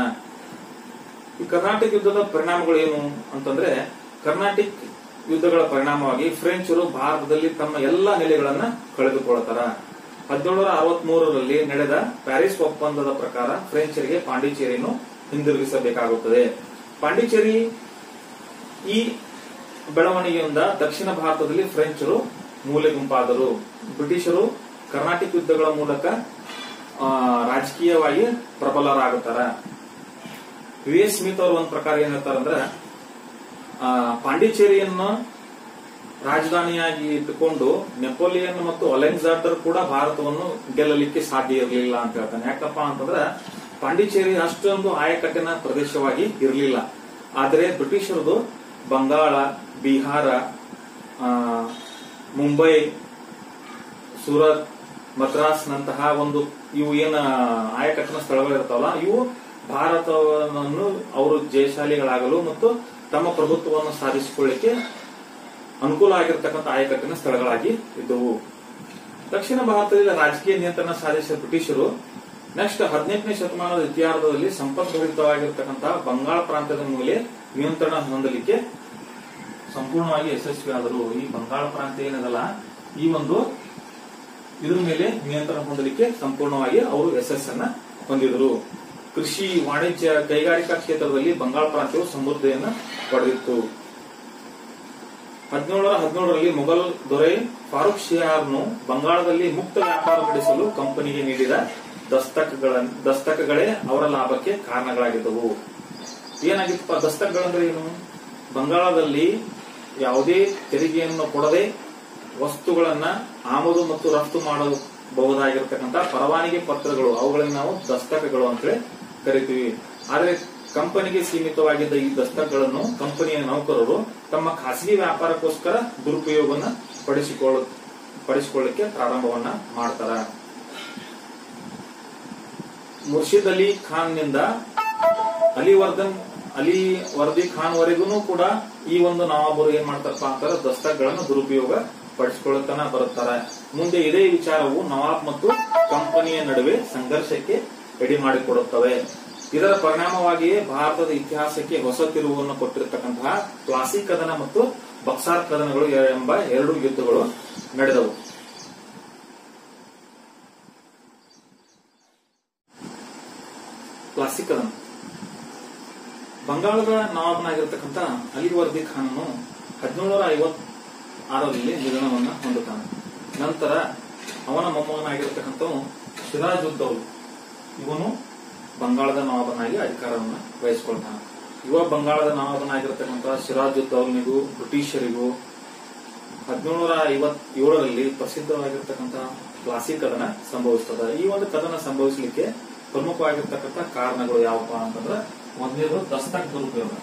ಈ ಕರ್ನಾಟಕ ಯುದ್ಧದ ಪರಿಣಾಮಗಳು ಏನು ಅಂತಂದ್ರೆ ಕರ್ನಾಟಕ ಯುದ್ಧಗಳ ಪರಿಣಾಮವಾಗಿ ಫ್ರೆಂಚರು ಭಾರತದಲ್ಲಿ ತಮ್ಮ ಎಲ್ಲಾ ನೆಲೆಗಳನ್ನ ಕಳೆದುಕೊಳ್ತಾರ ಹದಿನೇಳುನೂರ ಅರವತ್ತ್ ಮೂರರಲ್ಲಿ ನಡೆದ ಪ್ಯಾರಿಸ್ ಒಪ್ಪಂದದ ಪ್ರಕಾರ ಫ್ರೆಂಚರಿಗೆ ಪಾಂಡಿಚೇರಿಯನ್ನು ಹಿಂದಿರುಗಿಸಬೇಕಾಗುತ್ತದೆ ಪಾಂಡಿಚೇರಿ ಈ ಬೆಳವಣಿಗೆಯಿಂದ ದಕ್ಷಿಣ ಭಾರತದಲ್ಲಿ ಫ್ರೆಂಚರು ಮೂಲೆ ಗುಂಪಾದರು ಬ್ರಿಟಿಷರು ಕರ್ನಾಟಕ ಯುದ್ಧಗಳ ಮೂಲಕ ಆ, ರಾಜಕೀಯವಾಗಿ ಪ್ರಬಲರಾಗುತ್ತಾರ ವಿ ಎಸ್ ಸ್ಮಿತ್ ಅವರು ಒಂದ್ ಪ್ರಕಾರ ಏನ್ ಹೇಳ್ತಾರಂದ್ರ ಆ, ಪಾಂಡಿಚೇರಿಯನ್ನು ರಾಜಧಾನಿಯಾಗಿ ಇಟ್ಟುಕೊಂಡು ನೆಪೋಲಿಯನ್ ಮತ್ತು ಅಲೆಕ್ಸಾಂಡರ್ ಕೂಡ ಭಾರತವನ್ನು ಗೆಲ್ಲಲಿಕ್ಕೆ ಸಾಧ್ಯ ಇರಲಿಲ್ಲ ಅಂತ ಹೇಳ್ತಾನೆ ಯಾಕಪ್ಪ ಅಂತಂದ್ರ ಪಾಂಡಿಚೇರಿ ಅಷ್ಟೊಂದು ಆಯಕಟ್ಟಿನ ಪ್ರದೇಶವಾಗಿ ಇರಲಿಲ್ಲ ಆದರೆ ಬ್ರಿಟಿಷರದು ಬಂಗಾಳ ಬಿಹಾರ ಆ, ಮುಂಬೈ ಸೂರತ್ ಮದ್ರಾಸ್ ನಂತಹ ಒಂದು ಇವು ಏನ ಆಯಕಟ್ಟಿನ ಸ್ಥಳಗಳು ಇರ್ತಾವಲ್ಲ ಇವು ಭಾರತವನ್ನು ಅವರು ಜಯಶಾಲಿಗಳಾಗಲು ಮತ್ತು ತಮ್ಮ ಪ್ರಭುತ್ವವನ್ನು ಸಾಧಿಸಿಕೊಳ್ಳಿಕ್ಕೆ ಅನುಕೂಲ ಆಗಿರ್ತಕ್ಕಂಥ ಆಯಕಟ್ಟಿನ ಸ್ಥಳಗಳಾಗಿ ಇದ್ದವು ದಕ್ಷಿಣ ಭಾರತದಲ್ಲಿ ರಾಜಕೀಯ ನಿಯಂತ್ರಣ ಸಾಧಿಸಿದ ಬ್ರಿಟಿಷರು ನೆಕ್ಸ್ಟ್ ಹದಿನೆಂಟನೇ ಶತಮಾನದ ಇತಿಹಾಸದಲ್ಲಿ ಸಂಪದ್ಭರಿತವಾಗಿರ್ತಕ್ಕಂತಹ ಬಂಗಾಳ ಪ್ರಾಂತ್ಯದ ಮೇಲೆ ನಿಯಂತ್ರಣ ಹೊಂದಲಿಕ್ಕೆ ಸಂಪೂರ್ಣವಾಗಿ ಯಶಸ್ವಿಯಾದರು ಈ ಬಂಗಾಳ ಪ್ರಾಂತ್ಯ ಏನದಲ್ಲ ಈ ಒಂದು ಇದ್ರ ಮೇಲೆ ನಿಯಂತ್ರಣ ಹೊಂದಲಿಕ್ಕೆ ಸಂಪೂರ್ಣವಾಗಿ ಅವರು ಯಶಸ್ಸನ್ನ ಹೊಂದಿದರು ಕೃಷಿ ವಾಣಿಜ್ಯ ಕೈಗಾರಿಕಾ ಕ್ಷೇತ್ರದಲ್ಲಿ ಬಂಗಾಳ ಪ್ರಾಂತ್ಯವು ಸಮೃದ್ಧಿಯನ್ನ ಪಡೆದಿತ್ತು ಹದಿನೇಳರ ಹದಿನೇಳರಲ್ಲಿ ಮೊಘಲ್ ದೊರೆ ಫಾರೂಕ್ ಶಿಯಾರ್ನು ಬಂಗಾಳದಲ್ಲಿ ಮುಕ್ತ ವ್ಯಾಪಾರ ನಡೆಸಲು ಕಂಪನಿಗೆ ನೀಡಿದ ದಸ್ತಕಗಳ ದಸ್ತಕಗಳೇ ಅವರ ಲಾಭಕ್ಕೆ ಕಾರಣಗಳಾಗಿದ್ದವು ಏನಾಗಿತ್ತಪ್ಪ ದಸ್ತಕಗಳಂದ್ರೆ ಏನು ಬಂಗಾಳದಲ್ಲಿ ಯಾವುದೇ ತೆರಿಗೆಯನ್ನು ಕೊಡದೆ ವಸ್ತುಗಳನ್ನ ಆಮದು ಮತ್ತು ರಫ್ತು ಮಾಡಬಹುದಾಗಿರ್ತಕ್ಕಂಥ ಪರವಾನಗಿ ಪತ್ರಗಳು ಅವುಗಳನ್ನು ನಾವು ದಸ್ತಕಗಳು ಅಂತೇಳಿ ಕರಿತೀವಿ ಆದ್ರೆ ಕಂಪನಿಗೆ ಸೀಮಿತವಾಗಿದ್ದ ಈ ದಸ್ತಕಗಳನ್ನು ಕಂಪನಿಯ ನೌಕರರು ತಮ್ಮ ಖಾಸಗಿ ವ್ಯಾಪಾರಕ್ಕೋಸ್ಕರ ದುರುಪಯೋಗವನ್ನ ಪಡಿಸಿಕೊಳ್ಳ ಪಡಿಸಿಕೊಳ್ಳಿಕ್ಕೆ ಪ್ರಾರಂಭವನ್ನ ಮಾಡ್ತಾರ ಮುರ್ಷಿದ್ ಅಲಿ ಖಾನ್ ನಿಂದ ಅಲಿವರ್ಧನ್ ಅಲಿ ವರ್ದಿ ಖಾನ್ ವರೆಗೂ ಕೂಡ ಈ ಒಂದು ನವಾಬರು ಏನ್ ಮಾಡ್ತಾರಪ್ಪ ಅಂತಾರ ದಸ್ತಕಗಳನ್ನು ದುರುಪಯೋಗ ಪಡಿಸಿಕೊಳ್ಳತನ ಬರುತ್ತಾರೆ ಮುಂದೆ ಇದೇ ವಿಚಾರವು ನವಾಬ್ ಮತ್ತು ಕಂಪನಿಯ ನಡುವೆ ಸಂಘರ್ಷಕ್ಕೆ ಎಡೆ ಮಾಡಿಕೊಡುತ್ತವೆ ಇದರ ಪರಿಣಾಮವಾಗಿಯೇ ಭಾರತದ ಇತಿಹಾಸಕ್ಕೆ ಹೊಸ ತಿರುವನ್ನು ಕೊಟ್ಟಿರತಕ್ಕಂತಹ ಪ್ಲಾಸಿ ಕದನ ಮತ್ತು ಬಕ್ಸಾರ್ ಕದನಗಳು ಎಂಬ ಎರಡು ಯುದ್ಧಗಳು ನಡೆದವು ಪ್ಲಾಸಿ ಕದನ ಬಂಗಾಳದ ನವಾಬನಾಗಿರ್ತಕ್ಕಂಥ ಅಲಿವರ್ದಿ ಖಾನನು ಹದಿನೇಳರ ಐವತ್ ಆರರಲ್ಲಿ ನಿಧನವನ್ನ ಹೊಂದುತ್ತಾನೆ ನಂತರ ಅವನ ಮೊಮ್ಮಗನಾಗಿರ್ತಕ್ಕಂಥವು ಸಿರಾಜುದ್ದೌಲ್ ಇವನು ಬಂಗಾಳದ ನವಾಬನಾಗಿ ಅಧಿಕಾರವನ್ನು ವಹಿಸಿಕೊಳ್ತಾನೆ ಯುವ ಬಂಗಾಳದ ನವಾಬನಾಗಿರ್ತಕ್ಕಂಥ ಸಿರಾಜುದ್ದೌಲ್ನಿಗೂ ಬ್ರಿಟಿಷರಿಗೂ ಹದಿನೇಳರ ಐವತ್ತೇಳರಲ್ಲಿ ಪ್ರಸಿದ್ಧವಾಗಿರ್ತಕ್ಕಂಥ ಪ್ಲಾಸಿ ಕದನ ಸಂಭವಿಸ್ತದ ಈ ಒಂದು ಕದನ ಸಂಭವಿಸಲಿಕ್ಕೆ ಪ್ರಮುಖವಾಗಿರ್ತಕ್ಕಂಥ ಕಾರಣಗಳು ಯಾವಪ್ಪ ಅಂತಂದ್ರೆ ಮೊದಲನೇದು ದಸ್ತಕ್ ದುರುಪಯೋಗ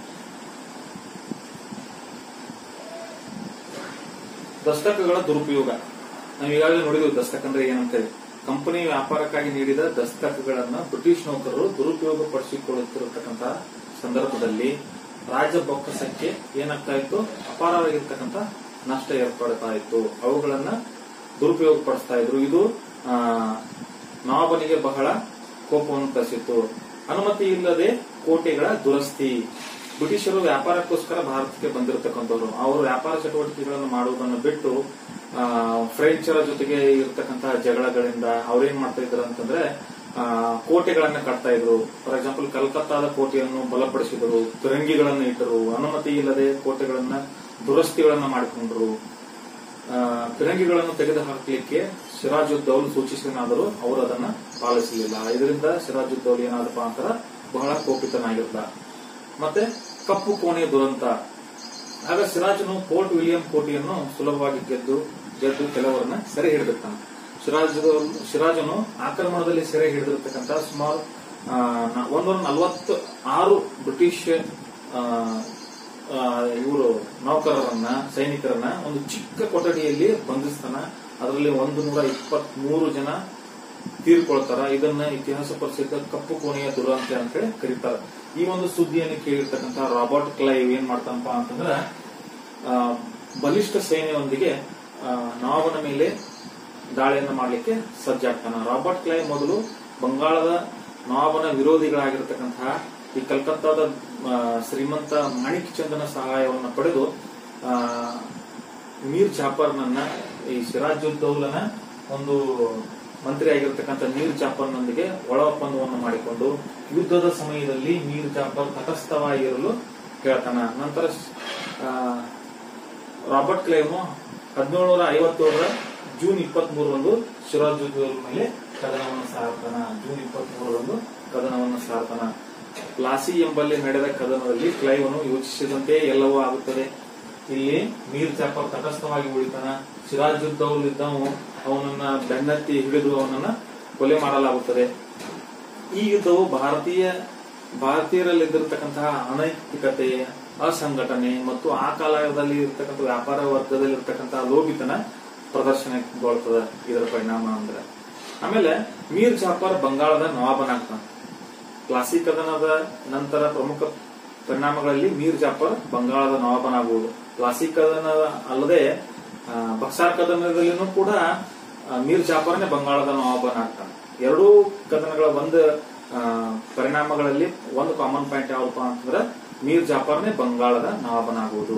ದಸ್ತಕಗಳ ದುರುಪಯೋಗ ನಾವು ಈಗಾಗಲೇ ನೋಡಿದ್ವಿ ದಸ್ತಕ್ ಅಂದ್ರೆ ಏನಂತೇಳಿ ಕಂಪನಿ ವ್ಯಾಪಾರಕ್ಕಾಗಿ ನೀಡಿದ ದಸ್ತಕಗಳನ್ನ ಬ್ರಿಟಿಷ್ ನೌಕರರು ದುರುಪಯೋಗ ಪಡಿಸಿಕೊಳ್ಳುತ್ತಿರತಕ್ಕಂತಹ ಸಂದರ್ಭದಲ್ಲಿ ರಾಜ್ಯ ಬೊಕ್ಕಸಕ್ಕೆ ಏನಾಗ್ತಾ ಇತ್ತು ಅಪಾರವಾಗಿರ್ತಕ್ಕಂಥ ನಷ್ಟ ಏರ್ಪಡ್ತಾ ಇತ್ತು ಅವುಗಳನ್ನ ದುರುಪಯೋಗ ಪಡಿಸ್ತಾ ಇದ್ರು ಇದು ಆ, ನವಾಬನಿಗೆ ಬಹಳ ಕೋಪವನ್ನು ತರಿಸಿತ್ತು ಅನುಮತಿ ಇಲ್ಲದೆ ಕೋಟೆಗಳ ದುರಸ್ತಿ ಬ್ರಿಟಿಷರು ವ್ಯಾಪಾರಕ್ಕೋಸ್ಕರ ಭಾರತಕ್ಕೆ ಬಂದಿರತಕ್ಕಂಥವ್ರು ಅವರು ವ್ಯಾಪಾರ ಚಟುವಟಿಕೆಗಳನ್ನು ಮಾಡುವುದನ್ನು ಬಿಟ್ಟು ಆ, ಫ್ರೆಂಚರ ಜೊತೆಗೆ ಇರತಕ್ಕಂತಹ ಜಗಳಗಳಿಂದ ಅವ್ರೇನ್ ಮಾಡ್ತಾ ಇದ್ರು ಅಂತಂದ್ರೆ ಆ, ಕೋಟೆಗಳನ್ನ ಕಟ್ತಾ ಇದ್ರು ಫಾರ್ ಎಕ್ಸಾಂಪಲ್ ಕಲ್ಕತ್ತಾದ ಕೋಟೆಯನ್ನು ಬಲಪಡಿಸಿದರು ಫಿರಂಗಿಗಳನ್ನು ಇಟ್ಟರು ಅನುಮತಿ ಇಲ್ಲದೆ ಕೋಟೆಗಳನ್ನ ದುರಸ್ತಿಗಳನ್ನ ಮಾಡಿಕೊಂಡ್ರು ಆ, ಫಿರಂಗಿಗಳನ್ನು ತೆಗೆದುಹಾಕಲಿಕ್ಕೆ ಸಿರಾಜುದ್ದೌಲ್ ಸೂಚಿಸಿನಾದರೂ ಅವರು ಅದನ್ನ ಪಾಲಿಸಲಿಲ್ಲ ಇದರಿಂದ ಸಿರಾಜುದ್ದೌಲ್ ಏನಾದಪ್ಪ ಅಂತಾರ ಬಹಳ ಕೋಪಿತನಾಗಿರ್ತ ಮತ್ತೆ ಕಪ್ಪು ಕೋಣೆ ದುರಂತ ಆಗ ಸಿರಾಜನು ಫೋರ್ಟ್ ವಿಲಿಯಂ ಕೋಟೆಯನ್ನು ಸುಲಭವಾಗಿ ಗೆದ್ದು ಗೆದ್ದು ಕೆಲವರನ್ನ ಸೆರೆ ಹಿಡಿದಿರ್ತಾನೆ ಸಿರಾಜ್ ಸಿರಾಜನು ಆಕ್ರಮಣದಲ್ಲಿ ಸೆರೆ ಹಿಡಿದಿರ್ತಕ್ಕಂಥ ಸುಮಾರು ಆ, ನ- ಒಂದೂರ ನಲವತ್ತು ಆರು ಬ್ರಿಟಿಷ್ ಇವರು ನೌಕರರನ್ನ ಸೈನಿಕರನ್ನ ಒಂದು ಚಿಕ್ಕ ಕೊಠಡಿಯಲ್ಲಿ ಬಂಧಿಸ್ತಾನ ಅದರಲ್ಲಿ ಒಂದು ನೂರ ಇಪ್ಪತ್ತ್ ಮೂರು ಜನ ತೀರ್ಕೊಳ್ತಾರ ಇದನ್ನ ಇತಿಹಾಸ ಪರಿಷತ್ ಕಪ್ಪು ಕೋಣೆಯ ದುರಂತ ಅಂತ ಹೇಳಿ ಕರೀತಾರ ಈ ಒಂದು ಸುದ್ದಿಯನ್ನು ಕೇಳಿರ್ತಕ್ಕಂಥ ರಾಬರ್ಟ್ ಕ್ಲೈವ್ ಏನ್ ಮಾಡ್ತಾನಪ್ಪ ಅಂತಂದ್ರ ಆ, ಬಲಿಷ್ಠ ಸೇನೆಯೊಂದಿಗೆ ಆ, ನವಾಬನ ಮೇಲೆ ದಾಳಿಯನ್ನು ಮಾಡಲಿಕ್ಕೆ ಸಜ್ಜಾಗ್ತಾನ ರಾಬರ್ಟ್ ಕ್ಲೈವ್ ಮೊದಲು ಬಂಗಾಳದ ನವಾಬನ ವಿರೋಧಿಗಳಾಗಿರ್ತಕ್ಕಂತಹ ಈ ಕಲ್ಕತ್ತಾದ ಆ, ಶ್ರೀಮಂತ ಮಾಣಿಕ್ ಚಂದನ ಸಹಾಯವನ್ನು ಪಡೆದು ಆ, ಮೀರ್ ಜಾಫರ್ನನ್ನ ಈ ಸಿರಾಜುದ್ದೌಲನ ಒಂದು ಮಂತ್ರಿ ಆಗಿರ್ತಕ್ಕಂಥ ಮೀರ್ ಜಾಫರ್ನೊಂದಿಗೆ ಒಳ ಒಪ್ಪಂದವನ್ನು ಮಾಡಿಕೊಂಡು ಯುದ್ಧದ ಸಮಯದಲ್ಲಿ ಮೀರ್ ಜಾಫರ್ ತಟಸ್ಥವಾಗಿರಲು ಹೇಳ್ತಾನ ನಂತರ ಆ, ರಾಬರ್ಟ್ ಕ್ಲೇವ್ನು ಹದಿನೇಳುನೂರ ಐವತ್ತೇಳರ ಜೂನ್ ಇಪ್ಪತ್ತ್ ಮೂರರಂದು ಸಿರಾಜುದ್ದೌಲ್ ಮೇಲೆ ಕದನವನ್ನು ಸಾರ್ತಾನ ಜೂನ್ ಇಪ್ಪತ್ತ್ ಮೂರರಂದು ಕದನವನ್ನು ಸಾರ್ತಾನ ಪ್ಲಾಸಿ ಎಂಬಲ್ಲಿ ನಡೆದ ಕದನದಲ್ಲಿ ಕ್ಲೈವನು ಯೋಚಿಸಿದಂತೆ ಎಲ್ಲವೂ ಆಗುತ್ತದೆ ಇಲ್ಲಿ ಮೀರ್ ಜಾಫರ್ ತಟಸ್ಥವಾಗಿ ಉಳಿತಾನ ಸಿರಾಜುದ್ದೌಲ್ ಇದ್ದವನು ಅವನನ್ನ ಬೆನ್ನತ್ತಿ ಹಿಡಿದು ಅವನನ್ನ ಕೊಲೆ ಮಾಡಲಾಗುತ್ತದೆ ಈ ಯುದ್ಧವು ಭಾರತೀಯ ಭಾರತೀಯರಲ್ಲಿದ್ದಿರತಕ್ಕಂತಹ ಅನೈತಿಕತೆ ಅಸಂಘಟನೆ ಮತ್ತು ಆ ಕಾಲದಲ್ಲಿ ಇರತಕ್ಕಂಥ ವ್ಯಾಪಾರ ವರ್ಗದಲ್ಲಿ ಇರತಕ್ಕಂತಹ ಲೋಭಿತನ ಪ್ರದರ್ಶನಗೊಳ್ತದ ಇದರ ಪರಿಣಾಮ ಅಂದ್ರೆ ಆಮೇಲೆ ಮೀರ್ ಜಾಫರ್ ಬಂಗಾಳದ ನವಾಬನಾಗ್ತಾನೆ ಕ್ಲಾಸಿಕ್ ಕದನದ ನಂತರ ಪ್ರಮುಖ ಪರಿಣಾಮಗಳಲ್ಲಿ ಮೀರ್ ಜಾಫರ್ ಬಂಗಾಳದ ನವಾಬನಾಗುವುದು ಕ್ಲಾಸಿಕ್ ಕದನ ಅಲ್ಲದೆ ಆ, ಬಕ್ಸಾರ್ ಕದನದಲ್ಲಿನೂ ಕೂಡ ಆ, ಮೀರ್ ಜಾಫರ್ನೇ ಬಂಗಾಳದ ನವಾಬನಾಗ್ತಾನೆ ಎರಡೂ ಕದನಗಳ ಒಂದು ಆ, ಪರಿಣಾಮಗಳಲ್ಲಿ ಒಂದು ಕಾಮನ್ ಪಾಯಿಂಟ್ ಯಾವಪ್ಪ ಅಂತಂದ್ರೆ ಮೀರ್ ಜಾಫರ್ನೇ ಬಂಗಾಳದ ನವಾಬನಾಗುವುದು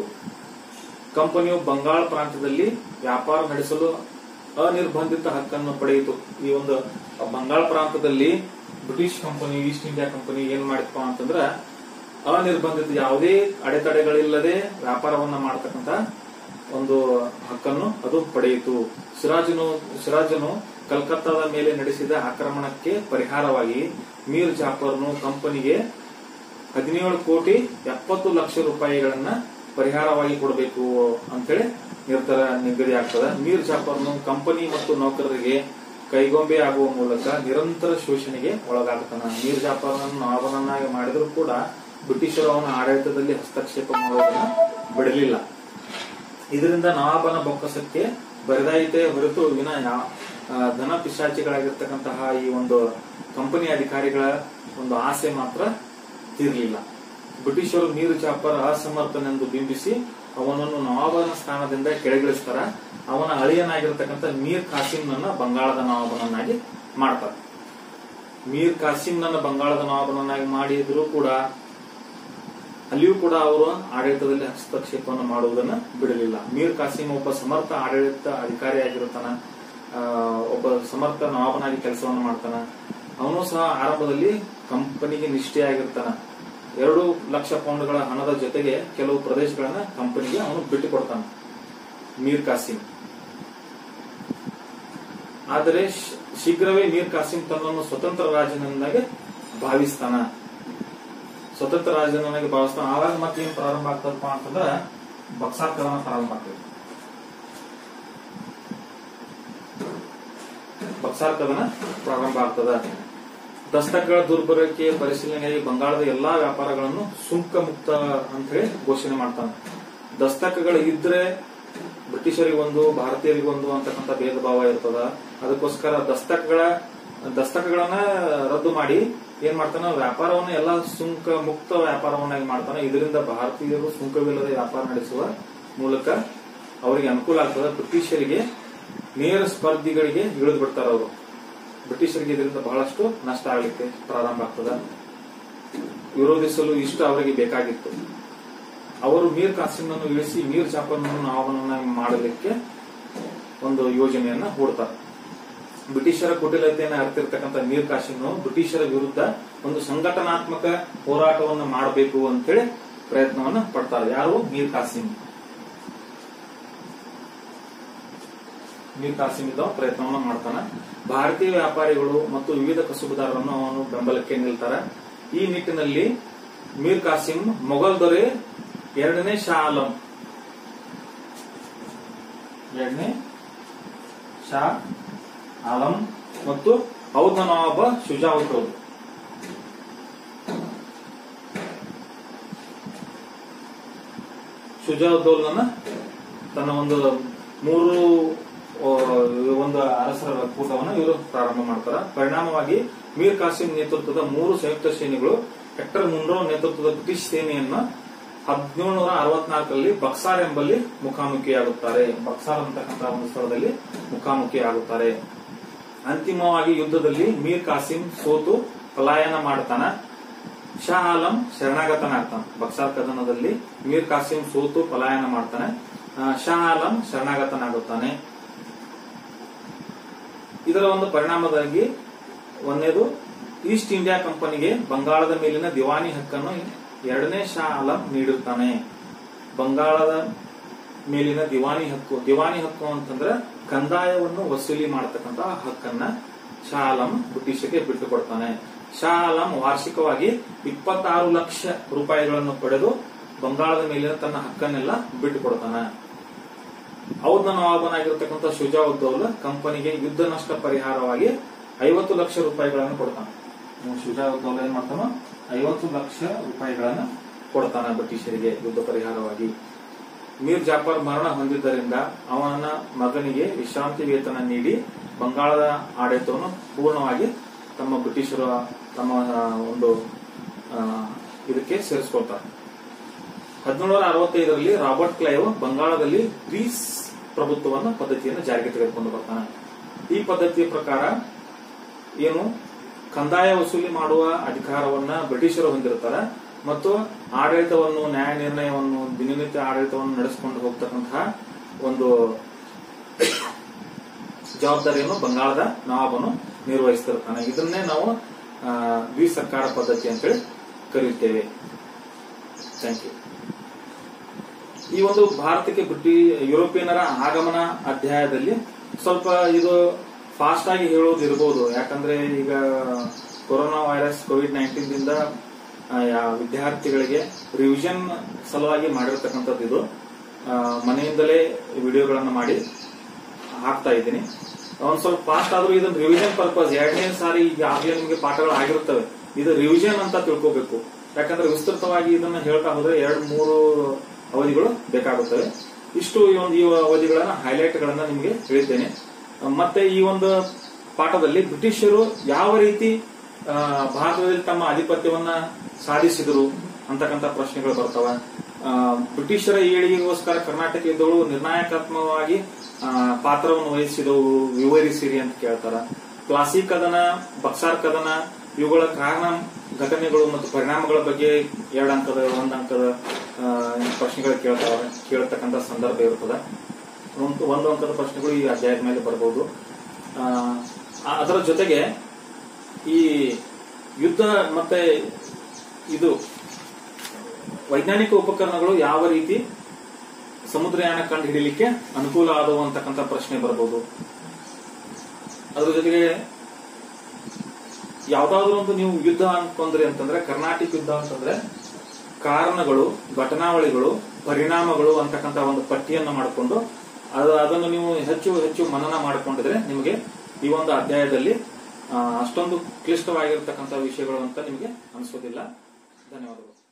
ಕಂಪನಿಯು ಬಂಗಾಳ ಪ್ರಾಂತ್ಯದಲ್ಲಿ ವ್ಯಾಪಾರ ನಡೆಸಲು ಅನಿರ್ಬಂಧಿತ ಹಕ್ಕನ್ನು ಪಡೆಯಿತು ಈ ಒಂದು ಬಂಗಾಳ ಪ್ರಾಂತದಲ್ಲಿ British company East India company ಏನ್ ಮಾಡಿತಪ್ಪ ಅಂತಂದ್ರ ಅನಿರ್ಬಂಧಿತ ಯಾವುದೇ ಅಡೆತಡೆಗಳಿಲ್ಲದೆ ವ್ಯಾಪಾರವನ್ನ ಮಾಡತಕ್ಕಂತ ಒಂದು ಹಕ್ಕನ್ನು ಅದು ಪಡೆಯಿತು ಸಿರಾಜನು ಸಿರಾಜನು ಕಲ್ಕತ್ತಾದ ಮೇಲೆ ನಡೆಸಿದ ಆಕ್ರಮಣಕ್ಕೆ ಪರಿಹಾರವಾಗಿ ಮೀರ್ ಜಾಫರ್ನು ಕಂಪನಿಗೆ ಹದಿನೇಳು ಕೋಟಿ ಎಪ್ಪತ್ತು ಲಕ್ಷ ರೂಪಾಯಿಗಳನ್ನ ಪರಿಹಾರವಾಗಿ ಕೊಡಬೇಕು ಅಂತೇಳಿ ನಿರ್ಧಾರ ನಿಗದಿ ಆಗ್ತದೆ ಮೀರ್ ಜಾಫರ್ನು ಕಂಪನಿ ಮತ್ತು ನೌಕರರಿಗೆ ಕೈಗೊಂಬೆ ಆಗುವ ಮೂಲಕ ನಿರಂತರ ಶೋಷಣೆಗೆ ಒಳಗಾಗ್ತಾನ ಮೀರ್ ಜಾಫರ್ನನ್ನು ನವಾಬನನ್ನಾಗಿ ಮಾಡಿದರೂ ಕೂಡ ಬ್ರಿಟಿಷರು ಅವನ ಆಡಳಿತದಲ್ಲಿ ಹಸ್ತಕ್ಷೇಪ ಮಾಡೋದನ್ನ ಬಿಡಲಿಲ್ಲ ಇದರಿಂದ ನವಾಬನ ಬೊಕ್ಕಸಕ್ಕೆ ಬರೆದಾಯಿತೇ ಹೊರತು ವಿನ ಯಾ- ಆ, ಧನ ಪಿಶಾಚಿಗಳಾಗಿರ್ತಕ್ಕಂತಹ ಈ ಒಂದು ಕಂಪನಿ ಅಧಿಕಾರಿಗಳ ಒಂದು ಆಸೆ ಮಾತ್ರ ತೀರಲಿಲ್ಲ ಬ್ರಿಟಿಷರು ಮೀರ್ ಜಾಫರ್ ಅಸಮರ್ಥನೆಂದು ಬಿಂಬಿಸಿ ಅವನನ್ನು ನವಾಬನ ಸ್ಥಾನದಿಂದ ಕೆಳಗಿಳಿಸ್ತಾರ ಅವನ ಅಳಿಯನಾಗಿರ್ತಕ್ಕಂಥ ಮೀರ್ ಖಾಸಿಂನನ್ನ ಬಂಗಾಳದ ನವಾಬನನ್ನಾಗಿ ಮಾಡ್ತಾರೆ ಮೀರ್ ಖಾಸಿಂನನ್ನ ಬಂಗಾಳದ ನವಾಬನನ್ನಾಗಿ ಮಾಡಿದ್ರು ಕೂಡ ಅಲ್ಲಿಯೂ ಕೂಡ ಅವರು ಆಡಳಿತದಲ್ಲಿ ಹಸ್ತಕ್ಷೇಪವನ್ನು ಮಾಡುವುದನ್ನ ಬಿಡಲಿಲ್ಲ ಮೀರ್ ಕಾಸಿಂ ಒಬ್ಬ ಸಮರ್ಥ ಆಡಳಿತ ಅಧಿಕಾರಿಯಾಗಿರುತ್ತಾನ ಆ, ಒಬ್ಬ ಸಮರ್ಥ ನವಾಬನಾಗಿ ಕೆಲಸವನ್ನು ಮಾಡ್ತಾನ ಅವನು ಸಹ ಆರಂಭದಲ್ಲಿ ಕಂಪನಿಗೆ ನಿಷ್ಠೆಯಾಗಿರ್ತಾನ ಎರಡು ಲಕ್ಷ ಪೌಂಡ್ಗಳ ಹಣದ ಜೊತೆಗೆ ಕೆಲವು ಪ್ರದೇಶಗಳನ್ನ ಕಂಪನಿಗೆ ಅವನು ಬಿಟ್ಟು ಕೊಡ್ತಾನ ಮೀರ್ ಕಾಸಿಂ ಆದರೆ ಶ್- ಶೀಘ್ರವೇ ಮೀರ್ ಕಾಸಿಂ ತನ್ನನ್ನು ಸ್ವತಂತ್ರ ರಾಜನನ್ನಾಗಿ ಭಾವಿಸ್ತಾನ ಸ್ವತಂತ್ರ ರಾಜನಾಗಿ ಭಾವಿಸ್ತಾನ ಆವಾಗ ಮತ್ತೇನ್ ಪ್ರಾರಂಭ ಆಗ್ತದಪ್ಪ ಅಂತಂದ್ರ ಬಕ್ಸಾರ್ ಕದನ ಪ್ರಾರಂಭ ಆಗ್ತದೆ ಬಕ್ಸಾರ್ ಕದನ ಪ್ರಾರಂಭ ಆಗ್ತದ ದಸ್ತಕಗಳ ದುರ್ಬಳಕೆ ಪರಿಶೀಲನೆಗಾಗಿ ಬಂಗಾಳದ ಎಲ್ಲಾ ವ್ಯಾಪಾರಗಳನ್ನು ಸುಂಕ ಮುಕ್ತ ಅಂತ ಹೇಳಿ ಘೋಷಣೆ ಮಾಡ್ತಾನೆ ದಸ್ತಕಗಳು ಇದ್ರೆ ಬ್ರಿಟಿಷರಿಗೊಂದು ಭಾರತೀಯರಿಗೊಂದು ಅಂತಕ್ಕಂಥ ಭೇದ ಭಾವ ಇರ್ತದ ಅದಕ್ಕೋಸ್ಕರ ದಸ್ತಕಗಳ ದಸ್ತಕಗಳನ್ನ ರದ್ದು ಮಾಡಿ ಏನ್ ಮಾಡ್ತಾನ ವ್ಯಾಪಾರವನ್ನ ಎಲ್ಲ ಸುಂಕ ಮುಕ್ತ ವ್ಯಾಪಾರವನ್ನಾಗಿ ಮಾಡ್ತಾನೆ ಇದರಿಂದ ಭಾರತೀಯರು ಸುಂಕವಿಲ್ಲದೆ ವ್ಯಾಪಾರ ನಡೆಸುವ ಮೂಲಕ ಅವರಿಗೆ ಅನುಕೂಲ ಆಗ್ತದೆ ಬ್ರಿಟಿಷರಿಗೆ ನೇರ ಸ್ಪರ್ಧಿಗಳಿಗೆ ಇಳಿದು ಬಿಡ್ತಾರ ಅವರು ಬ್ರಿಟಿಷರಿಗೆ ಇದರಿಂದ ಬಹಳಷ್ಟು ನಷ್ಟ ಆಗಲಿಕ್ಕೆ ಪ್ರಾರಂಭ ಆಗ್ತದ ವಿರೋಧಿಸಲು ಇಷ್ಟು ಅವರಿಗೆ ಬೇಕಾಗಿತ್ತು ಅವರು ಮೀರ್ ಕಾಸಿಂನನ್ನು ಇಳಿಸಿ ಮೀರ್ ಜಾಫರ್ನನ್ನು ನವಾಬನನ್ನಾಗಿ ಮಾಡಲಿಕ್ಕೆ ಒಂದು ಯೋಜನೆಯನ್ನ ಹೂಡ್ತಾರೆ ಬ್ರಿಟಿಷರ ಕುಟಿಲತೆಯನ್ನು ಅರ್ತಿರ್ತಕ್ಕಂಥ ಮೀರ್ ಕಾಸಿಂನು ಬ್ರಿಟಿಷರ ವಿರುದ್ಧ ಒಂದು ಸಂಘಟನಾತ್ಮಕ ಹೋರಾಟವನ್ನು ಮಾಡಬೇಕು ಅಂತೇಳಿ ಪ್ರಯತ್ನವನ್ನ ಪಡ್ತಾರೆ ಯಾರು ಮೀರ್ ಕಾಸಿಂ ಮೀರ್ ಕಾಸಿಂ ಇದ್ದ ಪ್ರಯತ್ನವನ್ನು ಮಾಡ್ತಾನ ಭಾರತೀಯ ವ್ಯಾಪಾರಿಗಳು ಮತ್ತು ವಿವಿಧ ಕಸುಬುದಾರರನ್ನು ಅವನು ಬೆಂಬಲಕ್ಕೆ ನಿಲ್ತಾರ ಈ ನಿಟ್ಟಿನಲ್ಲಿ ಮೀರ್ ಕಾಸಿಂ ಮೊಘಲ್ ದೊರೆ ಎರಡನೇ ಶಾ ಆಲಂ ಎರಡನೇ ಶಾ ಆಲಂ ಮತ್ತು ಔದ್ನ ನವಾಬ ಶುಜಾವುತ್ ಅವರು ಶುಜಾದೌಲನ ತನ್ನ ಒಂದು ಮೂರು ಆ, ಒಂದು ಅರಸರ ಕೂಟವನ್ನು ಇವರು ಪ್ರಾರಂಭ ಮಾಡ್ತಾರೆ ಪರಿಣಾಮವಾಗಿ ಮೀರ್ ಕಾಸಿಂ ನೇತೃತ್ವದ ಮೂರು ಸಂಯುಕ್ತ ಸೇನೆಗಳು ಹೆಕ್ಟರ್ ಮುನ್ರೋ ನೇತೃತ್ವದ ಬ್ರಿಟಿಷ್ ಸೇನೆಯನ್ನ ಹದಿನೇಳುನೂರ ಅರವತ್ನಾಲ್ಕರಲ್ಲಿ ಬಕ್ಸಾರ್ ಎಂಬಲ್ಲಿ ಮುಖಾಮುಖಿಯಾಗುತ್ತಾರೆ ಬಕ್ಸಾರ್ ಅಂತಕ್ಕಂಥ ಒಂದು ಸ್ಥಳದಲ್ಲಿ ಮುಖಾಮುಖಿಯಾಗುತ್ತಾರೆ ಅಂತಿಮವಾಗಿ ಯುದ್ಧದಲ್ಲಿ ಮೀರ್ ಕಾಸಿಂ ಸೋತು ಪಲಾಯನ ಮಾಡ್ತಾನ ಶಾ ಆಲಂ ಶರಣಾಗತನಾಗ್ತಾನೆ ಬಕ್ಸಾರ್ ಕದನದಲ್ಲಿ ಮೀರ್ ಕಾಸಿಂ ಸೋತು ಪಲಾಯನ ಮಾಡ್ತಾನೆ ಆ, ಶಾ ಆಲಂ ಶರಣಾಗತನಾಗುತ್ತಾನೆ ಇದರ ಒಂದು ಪರಿಣಾಮವಾಗಿ ಒಂದನೇದು ಈಸ್ಟ್ ಇಂಡಿಯಾ ಕಂಪನಿಗೆ ಬಂಗಾಳದ ಮೇಲಿನ ದಿವಾನಿ ಹಕ್ಕನ್ನು ಎರಡನೇ ಶಾ ಆಲಂ ನೀಡುತ್ತಾನೆ ಬಂಗಾಳದ ಮೇಲಿನ ದಿವಾನಿ ಹಕ್ಕು ದಿವಾನಿ ಹಕ್ಕು ಅಂತಂದ್ರೆ ಕಂದಾಯವನ್ನು ವಸೂಲಿ ಮಾಡತಕ್ಕಂತ ಹಕ್ಕನ್ನ ಶಾ ಆಲಂ ಬ್ರಿಟಿಷರಿಗೆ ಬಿಟ್ಟು ಕೊಡ್ತಾನೆ ಶಾ ಆಲಂ ವಾರ್ಷಿಕವಾಗಿ ಇಪ್ಪತ್ತಾರು ಲಕ್ಷ ರೂಪಾಯಿಗಳನ್ನು ಪಡೆದು ಬಂಗಾಳದ ಮೇಲಿನ ತನ್ನ ಹಕ್ಕನ್ನೆಲ್ಲ ಬಿಟ್ಟು ಕೊಡ್ತಾನೆ ಔದ್ನ ನವಾಬನಾಗಿರ್ತಕ್ಕಂಥ ಶುಜಾವುದ್ದೌಲ ಕಂಪನಿಗೆ ಯುದ್ಧ ನಷ್ಟ ಪರಿಹಾರವಾಗಿ ಐವತ್ತು ಲಕ್ಷ ರೂಪಾಯಿಗಳನ್ನು ಕೊಡ್ತಾನೆ ಶುಜಾವುದ್ದೌಲ ಏನ್ ಮಾಡ್ತಾನ ಐವತ್ತು ಲಕ್ಷ ರೂಪಾಯಿಗಳನ್ನ ಕೊಡ್ತಾನೆ ಬ್ರಿಟಿಷರಿಗೆ ಯುದ್ಧ ಪರಿಹಾರವಾಗಿ ಮೀರ್ ಜಾಫರ್ ಮರಣ ಹೊಂದಿದ್ದರಿಂದ ಅವನ ಮಗನಿಗೆ ವಿಶ್ರಾಂತಿ ವೇತನ ನೀಡಿ ಬಂಗಾಳದ ಆಡಳಿತವನ್ನು ಪೂರ್ಣವಾಗಿ ತಮ್ಮ ಬ್ರಿಟಿಷರು ತಮ್ಮ ಆ, ಒಂದು ಆ, ಇದಕ್ಕೆ ಸೇರಿಸ್ಕೊಳ್ತಾರೆ ಹದಿನೇಳರ ಅರವತ್ತೈದರಲ್ಲಿ ರಾಬರ್ಟ್ ಕ್ಲೈವ್ ಬಂಗಾಳದಲ್ಲಿ ಗ್ರೀಸ್ ಪ್ರಭುತ್ವವನ್ನು ಪದ್ಧತಿಯನ್ನು ಜಾರಿಗೆ ತೆಗೆದುಕೊಂಡು ಬರ್ತಾನೆ ಈ ಪದ್ಧತಿಯ ಪ್ರಕಾರ ಏನು ಕಂದಾಯ ವಸೂಲಿ ಮಾಡುವ ಅಧಿಕಾರವನ್ನ ಬ್ರಿಟಿಷರು ಹೊಂದಿರ್ತಾರೆ ಮತ್ತು ಆಡಳಿತವನ್ನು ನ್ಯಾಯ ನಿರ್ಣಯವನ್ನು ದಿನನಿತ್ಯ ಆಡಳಿತವನ್ನು ನಡೆಸಿಕೊಂಡು ಹೋಗ್ತಕ್ಕಂತಹ ಒಂದು ಜವಾಬ್ದಾರಿಯನ್ನು ಬಂಗಾಳದ ನವಾಬನು ನಿರ್ವಹಿಸ್ತಿರ್ತಾನೆ ಇದನ್ನೇ ನಾವು ಆ, ದ್ವಿ ಸರ್ಕಾರ ಪದ್ಧತಿ ಅಂತೇಳಿ ಕರೆಯುತ್ತೇವೆ ಥ್ಯಾಂಕ್ ಯು ಈ ಒಂದು ಭಾರತಕ್ಕೆ ಬ್ರಿಟಿ ಯುರೋಪಿಯನ್ನರ ಆಗಮನ ಅಧ್ಯಾಯದಲ್ಲಿ ಸ್ವಲ್ಪ ಇದು ಫಾಸ್ಟ್ ಆಗಿ ಹೇಳೋದು ಇರಬಹುದು ಯಾಕಂದ್ರೆ ಈಗ ಕೊರೋನಾ ವೈರಸ್ ಕೋವಿಡ್ ನೈನ್ಟೀನ್ ದಿಂದ ಆ, ಯಾ- ವಿದ್ಯಾರ್ಥಿಗಳಿಗೆ ರಿವಿಷನ್ ಸಲುವಾಗಿ ಮಾಡಿರ್ತಕ್ಕಂಥದ್ದು ಇದು ಆ, ಮನೆಯಿಂದಲೇ ವಿಡಿಯೋಗಳನ್ನು ಮಾಡಿ ಹಾಕ್ತಾ ಇದ್ದೀನಿ ಒಂದ್ ಸ್ವಲ್ಪ ಫಾಸ್ಟ್ ಆದ್ರೂ ಇದನ್ನ ರಿವಿಷನ್ ಪರ್ಪಸ್ ಎರಡನೇ ಸಾರಿ ಈಗ ಆಗ್ಲೇ ನಿಮಗೆ ಪಾಠಗಳು ಆಗಿರುತ್ತವೆ ಇದು ರಿವಿಷನ್ ಅಂತ ತಿಳ್ಕೋಬೇಕು ಯಾಕಂದ್ರೆ ವಿಸ್ತೃತವಾಗಿ ಇದನ್ನ ಹೇಳ್ತಾ ಹೋದ್ರೆ ಎರಡ್ ಮೂರು ಅವಧಿಗಳು ಬೇಕಾಗುತ್ತವೆ ಇಷ್ಟು ಈ ಒಂದು ಈ ಅವಧಿಗಳನ್ನ ಹೈಲೈಟ್ ಗಳನ್ನ ನಿಮಗೆ ಹೇಳಿದ್ದೇನೆ ಮತ್ತೆ ಈ ಒಂದು ಪಾಠದಲ್ಲಿ ಬ್ರಿಟಿಷರು ಯಾವ ರೀತಿ ಆ, ಭಾರತದಲ್ಲಿ ತಮ್ಮ ಆಧಿಪತ್ಯವನ್ನ ಸಾಧಿಸಿದರು ಅಂತಕ್ಕಂಥ ಪ್ರಶ್ನೆಗಳು ಬರ್ತವೆ ಆ, ಬ್ರಿಟಿಷರ ಏಳಿಗೆಗೋಸ್ಕರ ಕರ್ನಾಟಕ ಯುದ್ಧಗಳು ನಿರ್ಣಾಯಕಾತ್ಮಕವಾಗಿ ಆ, ಪಾತ್ರವನ್ನು ವಹಿಸಿದವು ವಿವರಿಸಿರಿ ಅಂತ ಕೇಳ್ತಾರ ಪ್ಲಾಸಿ ಕದನ ಬಕ್ಸಾರ್ ಕದನ ಇವುಗಳ ಕಾರಣ ಘಟನೆಗಳು ಮತ್ತು ಪರಿಣಾಮಗಳ ಬಗ್ಗೆ ಎರಡು ಅಂಕದ ಒಂದು ಅಂಕದ ಆ, ಪ್ರಶ್ನೆಗಳು ಕೇಳ್ತಾವೆ ಕೇಳತಕ್ಕಂಥ ಸಂದರ್ಭ ಇರ್ತದೆ ಒಂದು ಒಂದು ಅಂಕದ ಪ್ರಶ್ನೆಗಳು ಈ ಅಧ್ಯಾಯದ ಮೇಲೆ ಬರಬಹುದು ಆ, ಆ- ಅದರ ಜೊತೆಗೆ ಈ ಯುದ್ಧ ಮತ್ತೆ ಇದು ವೈಜ್ಞಾನಿಕ ಉಪಕರಣಗಳು ಯಾವ ರೀತಿ ಸಮುದ್ರಯಾನ ಕಂಡು ಹಿಡಿಲಿಕ್ಕೆ ಅನುಕೂಲ ಆದವು ಅಂತಕ್ಕಂಥ ಪ್ರಶ್ನೆ ಬರಬಹುದು ಅದ್ರ ಜೊತೆಗೆ ಯಾವ್ದಾದ್ರು ಒಂದು ನೀವು ಯುದ್ಧ ಅನ್ಕೊಂಡ್ರಿ ಅಂತಂದ್ರೆ ಕರ್ನಾಟಕ ಯುದ್ಧ ಅಂತಂದ್ರೆ ಕಾರಣಗಳು ಘಟನಾವಳಿಗಳು ಪರಿಣಾಮಗಳು ಅಂತಕ್ಕಂಥ ಒಂದು ಪಟ್ಟಿಯನ್ನು ಮಾಡಿಕೊಂಡು ಅದು ಅದನ್ನು ನೀವು ಹೆಚ್ಚು ಹೆಚ್ಚು ಮನನ ಮಾಡಿಕೊಂಡಿದ್ರೆ ನಿಮಗೆ ಈ ಒಂದು ಅಧ್ಯಾಯದಲ್ಲಿ ಆ, ಅಷ್ಟೊಂದು ಕ್ಲಿಷ್ಟವಾಗಿರ್ತಕ್ಕಂಥ ವಿಷಯಗಳು ಅಂತ ನಿಮಗೆ ಅನಿಸೋದಿಲ್ಲ ಧನ್ಯವಾದಗಳು